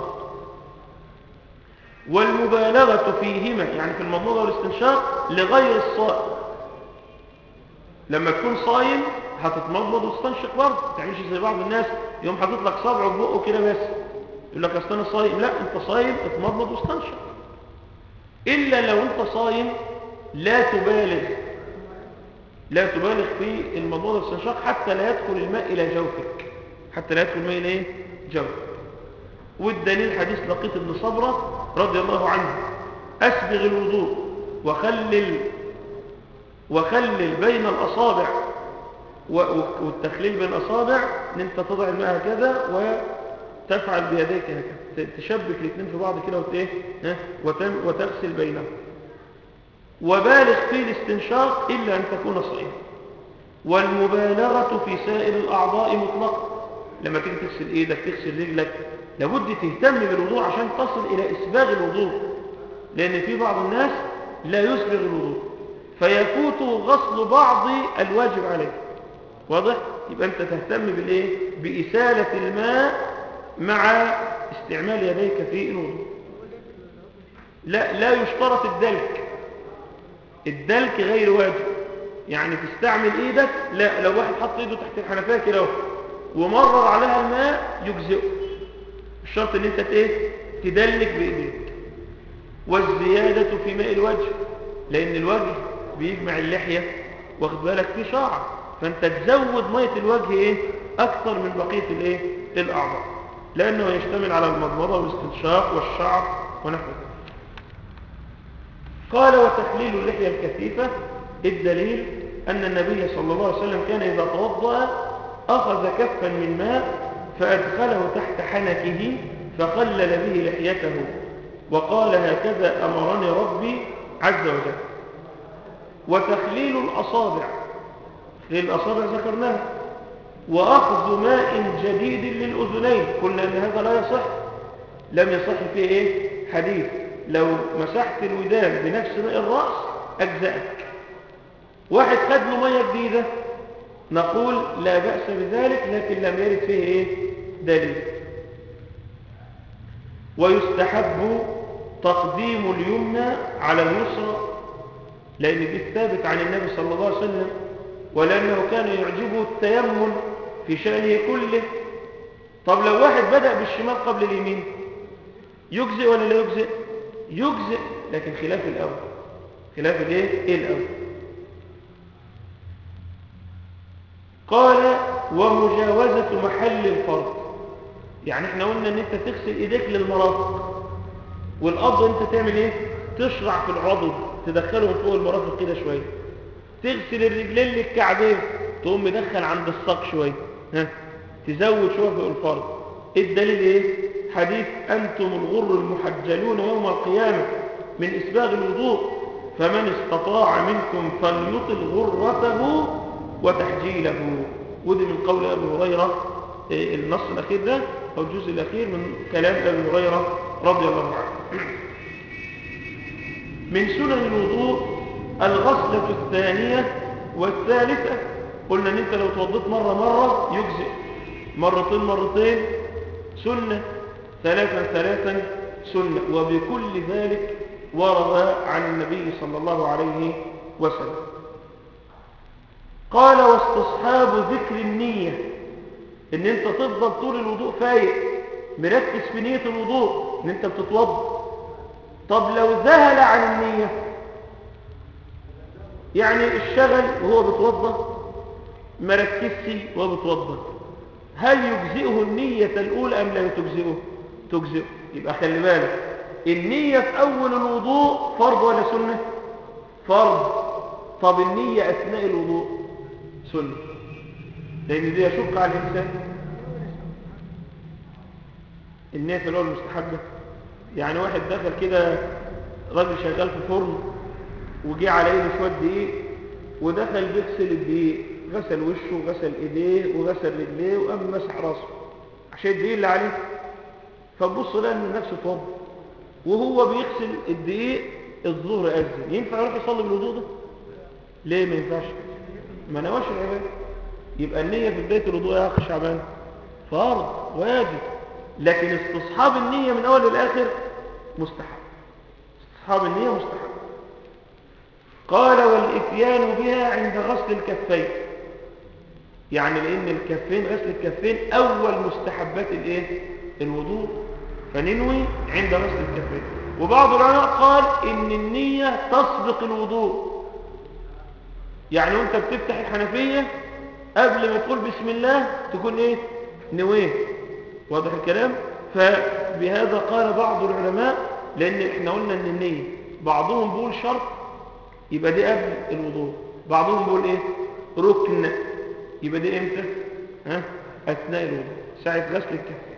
والمبالغة فيهما يعني في المضمضة والاستنشاق لغير الصائم لما تكون صايم هتتمضمض وتستنشق برضه ما تعملش زي بعض الناس يوم حاطط لك صبعه في بقه كده بس يقول لك اصل انا صايم لا انت صايم اتمضمض واستنشق الا لو انت صايم لا تبالغ لا تبالغ في المضمضه والاستنشاق حتى لا يدخل الماء الى جوفك حتى لا يدخل الماء الى ايه جوفك والدليل حديث لقيط بن صبره رضي الله عنه اسبغ الوضوء وخلل وخلل بين الأصابع والتخليل بين الأصابع ان انت تضع الماء هكذا وتفعل بيديك هكذا تشبك الاثنين في بعض كده وت... وتغسل بينهم وبالغ في الاستنشاق إلا أن تكون صائما والمبالغة في سائر الأعضاء مطلقا لما تيجي تغسل ايدك تغسل رجلك لابد تهتم بالوضوء عشان تصل إلى إسباغ الوضوء لأن في بعض الناس لا يسبغ الوضوء فيفوت غسل بعض الواجب عليه واضح يبقى انت تهتم بالايه بإسالة الماء مع استعمال يديك في الوضوء لا لا يشترط الدلك الدلك غير واجب يعني تستعمل ايدك لا لو واحد حط ايده تحت الحنفيه كده ومرر عليها الماء يجزئه الشرط ان انت ايه تدلك بايديك والزيادة في ماء الوجه لان الوجه بيجمع اللحية واخد بالك في شعر فانت تزود مية الوجه ايه اكثر من بقية الايه الاعضاء لانه يشتمل على المضمضة والاستنشاق والشعر ونحو ذلك قال وتخليل اللحية الكثيفة الدليل أن النبي صلى الله عليه وسلم كان إذا توضأ أخذ كفا من ماء فأدخله تحت حنكه فخلل به لحيته وقال هكذا أمرني ربي عز وجل وتخليل الأصابع للأصابع ذكرناها وأخذ ماء جديد للأذنين قلنا أن هذا لا يصح لم يصح فيه إيه حديث لو مسحت الودان بنفس ماء الرأس أجزأك واحد خد له مية جديدة نقول لا بأس بذلك لكن لم يرد فيه إيه دليل ويستحب تقديم اليمنى على اليسرى لأن دي الثابت عن النبي صلى الله عليه وسلم ولأنه كان يعجبه التيمم في شأنه كله طب لو واحد بدأ بالشمال قبل اليمين يجزئ ولا لا يجزئ يجزئ لكن خلاف الأول خلاف الايه ايه الأول قال ومجاوزة محل الفرض يعني احنا قلنا ان انت تغسل ايديك للمرافق والقبض انت تعمل ايه تشرع في العضد تدخله من فوق المرافق كده شويه تغسل الرجلين للكعبين تقوم مدخل عند الساق شويه ها تزود شويه فوق الفرض ايه الدليل ايه حديث انتم الغر المحجلون يوم القيامه من اسباغ الوضوء فمن استطاع منكم فليطل غرته وتحجيله ودي من قول ابي هريره إيه النص الاخير ده او الجزء الاخير من كلام ابي هريره رضي الله عنه من سنن الوضوء الغسلة الثانية والثالثة قلنا ان انت لو توضيت مرة مرة يجزئ مرتين مرتين سنة ثلاثا ثلاثا سنة وبكل ذلك ورد عن النبي صلى الله عليه وسلم قال واستصحاب ذكر النية ان انت تفضل طول الوضوء فايق مركز في نية الوضوء ان انت بتتوضا طب لو ذهل عن النية يعني الشغل وهو بتوضا ما ركزش وهو بتوضا هل يجزئه النية الأولى أم لا تجزئه تجزئه يبقى خلي بالك النية في أول الوضوء فرض ولا سنة فرض طب النية أثناء الوضوء سنة لأن دي يشق على الإنسان النية في الأول مستحبة يعني واحد دخل كده راجل شغال في فرن وجي على ايده شويه دقيق ودخل بيغسل الدقيق غسل وشه وغسل ايديه وغسل رجليه وقام مسح راسه عشان الدقيق اللي عليه فبص لقى ان نفسه اتوضى وهو بيغسل الدقيق الظهر اذن ينفع يروح يصلي بالوضوء ده ليه ما ينفعش ما نواش العباده يبقى النيه في بدايه الوضوء يا اخي شعبان فرض واجب لكن استصحاب النيه من اول للاخر مستحب استصحاب النيه مستحب قال والاتيان بها عند غسل الكفين يعني لان الكفين غسل الكفين اول مستحبات الايه الوضوء فننوي عند غسل الكفين وبعض العلماء قال ان النية تسبق الوضوء يعني وانت بتفتح الحنفية قبل ما تقول بسم الله تكون ايه نويت واضح الكلام فبهذا قال بعض العلماء لان احنا قلنا ان النية بعضهم بيقول شرط يبقى دي قبل الوضوء بعضهم بيقول ايه ركن يبقى دي امتى ها اثناء الوضوء ساعه غسل الكفين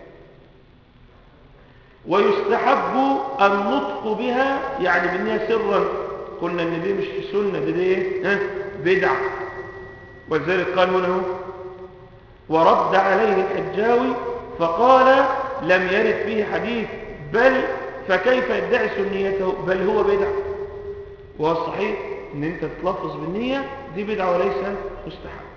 ويستحب النطق بها يعني بالنية سرا قلنا ان دي مش سنة دي, دي ايه ها بدعة ولذلك قال هنا هو ورد عليه الحجاوي فقال لم يرد فيه حديث بل فكيف يدعي سنيته بل هو بدعة وهو الصحيح ان انت تتلفظ بالنية دي بدعة وليس مستحب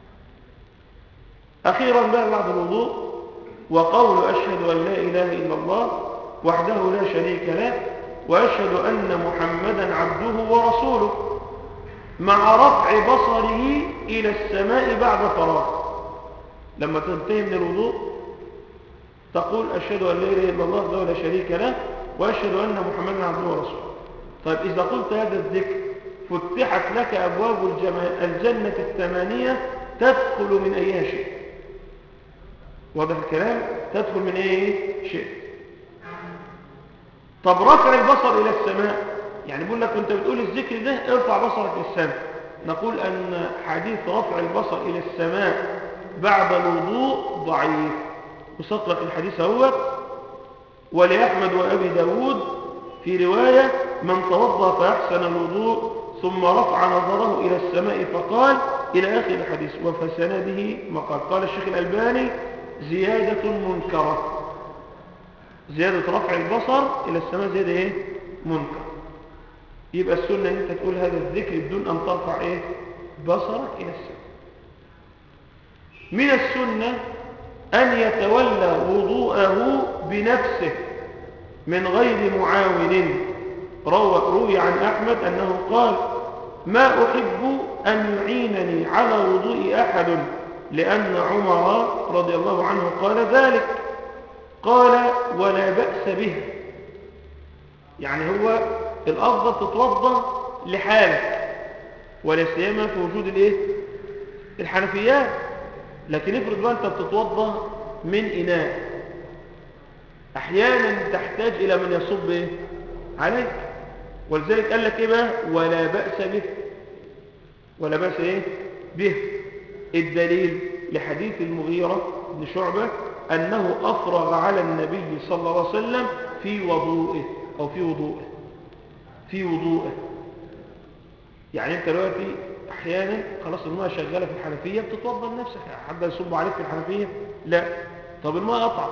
اخيرا بقى بعد الوضوء وقول اشهد ان لا اله الا الله وحده لا شريك له واشهد ان محمدا عبده ورسوله مع رفع بصره الى السماء بعد فراغ لما تنتهي من الوضوء تقول اشهد ان لا اله الا الله وحده لا شريك له واشهد ان محمدا عبده ورسوله طيب إذا قلت هذا الذكر فتحت لك أبواب الجنة الثمانية تدخل من أيها شيء واضح الكلام تدخل من أي شيء طب رفع البصر إلى السماء يعني بقول لك أنت بتقول الذكر ده ارفع بصرك للسماء نقول أن حديث رفع البصر إلى السماء بعد الوضوء ضعيف وسطرك الحديث هو ولأحمد وأبي داود في رواية من توضأ فأحسن الوضوء ثم رفع نظره إلى السماء فقال إلى آخر الحديث وفي سنده مقال قال الشيخ الألباني زيادة منكرة زيادة رفع البصر إلى السماء زيادة إيه؟ منكر يبقى السنة أن أنت تقول هذا الذكر بدون أن ترفع إيه؟ بصرك إلى السماء من السنة أن يتولى وضوءه بنفسه من غير معاون روى, روي عن أحمد أنه قال ما أحب أن يعينني على وضوء أحد لأن عمر رضي الله عنه قال ذلك قال ولا بأس به يعني هو الأفضل تتوضى لحالك ولا سيما في وجود الايه الحنفيات لكن افرض بقى انت بتتوضى من إناء احيانا تحتاج الى من يصب ايه عليك ولذلك قال لك ايه بقى ولا باس به ولا باس ايه به الدليل لحديث المغيرة بن شعبة أنه أفرغ على النبي صلى الله عليه وسلم في وضوءه أو في وضوءه في وضوءه يعني أنت دلوقتي أحيانا خلاص الماء شغالة في الحنفية بتتوضى لنفسك حد يصب عليك في الحنفية لا طب الماء قطع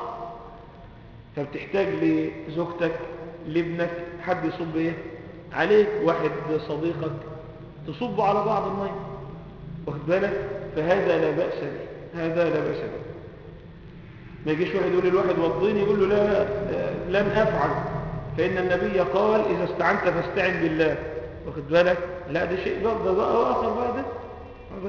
فبتحتاج لزوجتك لابنك حد يصب ايه عليك واحد صديقك تصب على بعض الماء واخد بالك فهذا لا بأس به هذا لا بأس به ما يجيش واحد يقول للواحد وضيني يقول له لا لن أفعل فإن النبي قال إذا استعنت فاستعن بالله واخد بالك لا ده شيء بقى ده بقى آخر بقى ده ده.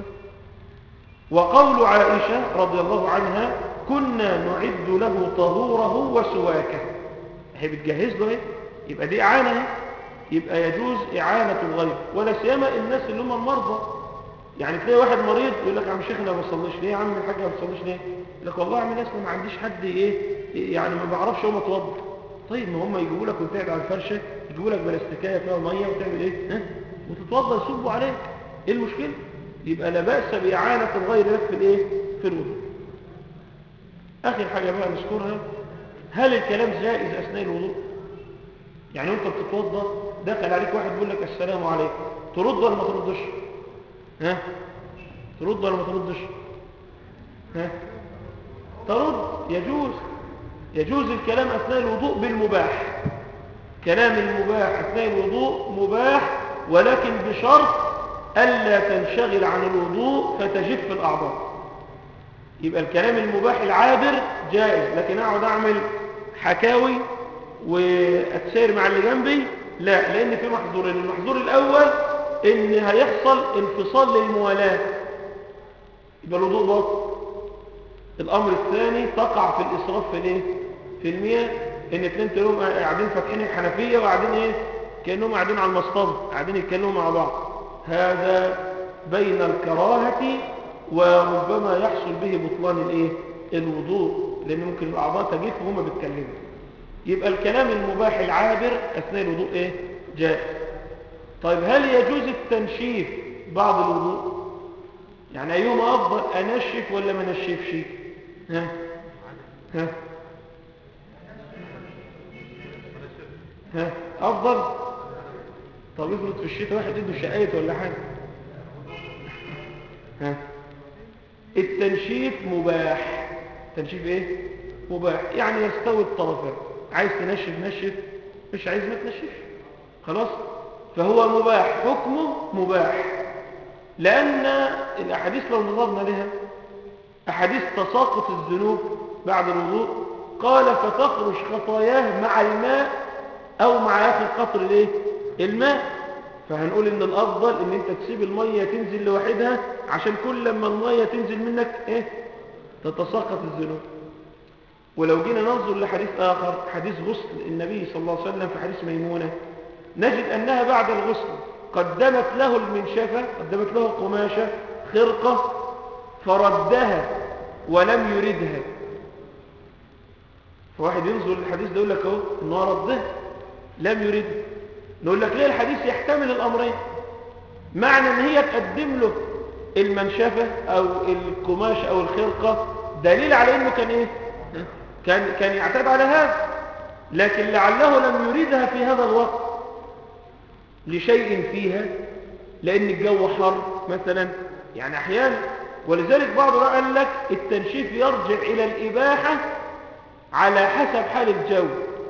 وقول عائشة رضي الله عنها كنا نعد له طهوره وسواكه هي بتجهز له ايه يبقى دي إعانة اهي. يبقى يجوز إعانة الغير ولا سيما الناس اللي هم المرضى يعني تلاقي واحد مريض يقول لك يا عم شيخ انا ما بصليش ليه يا عم الحاج ما بصليش ليه يقول لك والله يا عم ناس ما عنديش حد ايه يعني ما بعرفش اقوم اتوضى طيب ما هم يجيبوا لك وانت قاعد على الفرشه يجيبوا لك بلاستيكيه فيها ميه وتعمل ايه ها وتتوضى يصبوا عليك ايه المشكله يبقى لا باس باعانه الغير لك في الايه في الوضوء اخر حاجه بقى نذكرها هل الكلام جائز اثناء الوضوء يعني وانت بتتوضى دخل عليك واحد بيقول لك السلام عليكم ترد ولا ما تردش ها ترد ولا ما تردش ها ترد يجوز يجوز الكلام أثناء الوضوء بالمباح كلام المباح أثناء الوضوء مباح ولكن بشرط ألا تنشغل عن الوضوء فتجف الأعضاء يبقى الكلام المباح العابر جائز لكن أقعد أعمل حكاوي وأتسير مع اللي جنبي لا لأن في محظورين المحظور الأول إن هيحصل انفصال للموالاة يبقى الوضوء باطل الأمر الثاني تقع في الإسراف في الايه في المياه إن اتنين تلوم قاعدين فاتحين الحنفية وقاعدين إيه كأنهم قاعدين على المصطبة قاعدين يتكلموا مع بعض هذا بين الكراهة وربما يحصل به بطلان الايه الوضوء لأن ممكن الأعضاء تجف وهما بيتكلموا يبقى الكلام المباح العابر أثناء الوضوء إيه جائز طيب هل يجوز التنشيف بعد الوضوء يعني أيهما أفضل أنشف ولا ما نشفش ها ها ها أفضل طب افرض في الشتاء واحد عنده شقاية ولا حاجة ها التنشيف مباح تنشيف ايه مباح يعني يستوي الطرفين عايز تنشف نشف مش عايز ما تنشفش خلاص فهو مباح حكمه مباح لأن الأحاديث لو نظرنا لها أحاديث تساقط الذنوب بعد الوضوء قال فتخرج خطاياه مع الماء أو مع آخر قطر الايه الماء فهنقول ان الافضل ان انت تسيب المية تنزل لوحدها عشان كل لما المية تنزل منك ايه تتساقط الذنوب ولو جينا ننظر لحديث اخر حديث غسل النبي صلى الله عليه وسلم في حديث ميمونة نجد انها بعد الغسل قدمت له المنشفة قدمت له قماشة خرقة فردها ولم يردها فواحد ينظر للحديث ده يقول لك اهو ان هو ردها لم يردها نقول لك ليه الحديث يحتمل الأمرين معنى ان هي تقدم له المنشفة او القماش او الخرقة دليل على انه كان ايه كان, كان يعتاد على هذا لكن لعله لم يريدها في هذا الوقت لشيء فيها لان الجو حر مثلا يعني احيانا ولذلك بعض قال لك التنشيف يرجع الى الاباحة على حسب حال الجو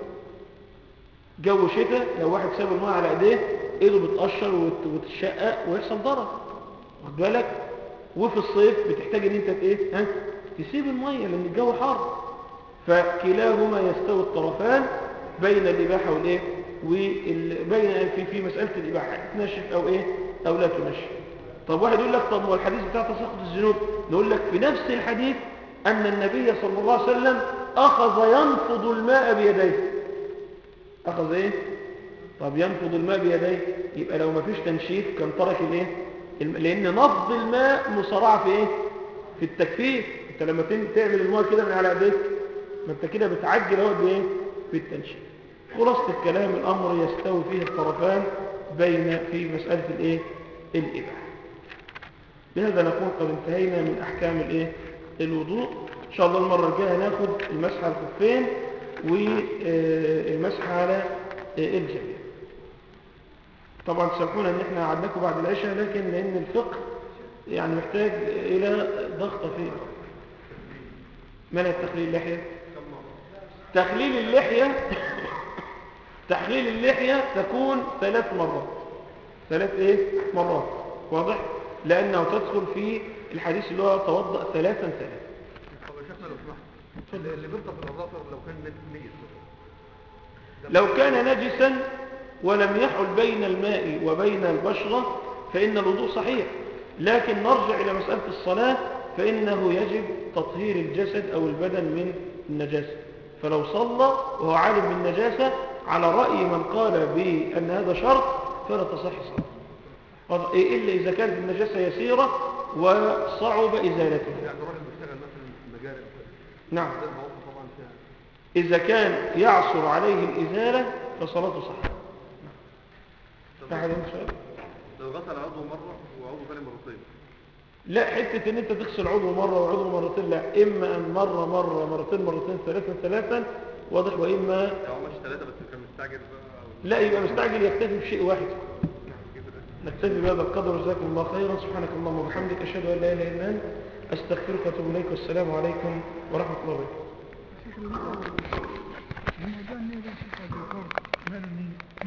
جو شتاء لو واحد ساب الماء على ايديه ايده بتقشر وت- وتتشقق ويحصل ضرر واخد بالك وفي الصيف بتحتاج ان انت ايه ها تسيب الميه لان الجو حار فكلاهما يستوي الطرفان بين الاباحه والايه وبين في في مساله الاباحه تنشف او ايه او لا تنشف طب واحد يقول لك طب هو الحديث بتاع تساقط الذنوب نقول لك في نفس الحديث ان النبي صلى الله عليه وسلم اخذ ينفض الماء بيديه أخذ إيه؟ طب ينفض الماء بيديه يبقى لو ما فيش تنشيف كان ترك الإيه؟ الم... لأن نفض الماء مصارعة في إيه؟ في التكفير أنت لما تن- تعمل الماء كده من على إيديك ما انت كده بتعجل اهو بايه بالتنشيط خلاصة الكلام الامر يستوي فيه الطرفان بين في مسألة الايه الاباحة بهذا نكون قد انتهينا من احكام الايه الوضوء ان شاء الله المرة الجاية هناخد المسح على الخفين والمسح على آه، الجبين طبعا تسامحونا ان احنا قعدناكم بعد العشاء لكن لان الفقه يعني محتاج الى ضغطة فيه منع تخليل اللحية تخليل اللحية تخليل اللحية تكون ثلاث مرات ثلاث ايه مرات واضح لانه تدخل في الحديث اللي هو توضأ ثلاثا ثلاثا طب يا شيخنا لو سمحت اللي اللي بيرطب في الاظافر لو كان نجس لو كان نجسا ولم يحل بين الماء وبين البشرة فإن الوضوء صحيح لكن نرجع إلى مسألة الصلاة فإنه يجب تطهير الجسد أو البدن من النجاسة فلو صلى وهو عالم بالنجاسة على رأي من قال بأن هذا شرط فلا تصح صلاة واضح؟ إيه إلا إذا كانت النجاسة يسيرة وصعب إزالتها يعني الراجل بيشتغل مثلا في مجال نعم ده المواقف طبعا فيها إذا كان يعصر عليه الإزالة فصلاته صح أحد عنده سؤال؟ لو غسل عضو مره وعضو ثاني مرتين لا حتة ان انت تغسل عضو مرة وعضو مرتين لا اما ان مرة مرة مرتين مرتين ثلاثا ثلاثا واضح واما هو ماشي ثلاثه بس كان مستعجل بقى لا يبقى مستعجل يكتفي بشيء واحد نكتفي بهذا القدر جزاكم الله خيرا سبحانك اللهم وبحمدك اشهد ان لا اله الا انت استغفرك واتوب اليك والسلام عليكم ورحمة الله وبركاته الموضوع النية ده شيخ عبد القادر ماله النية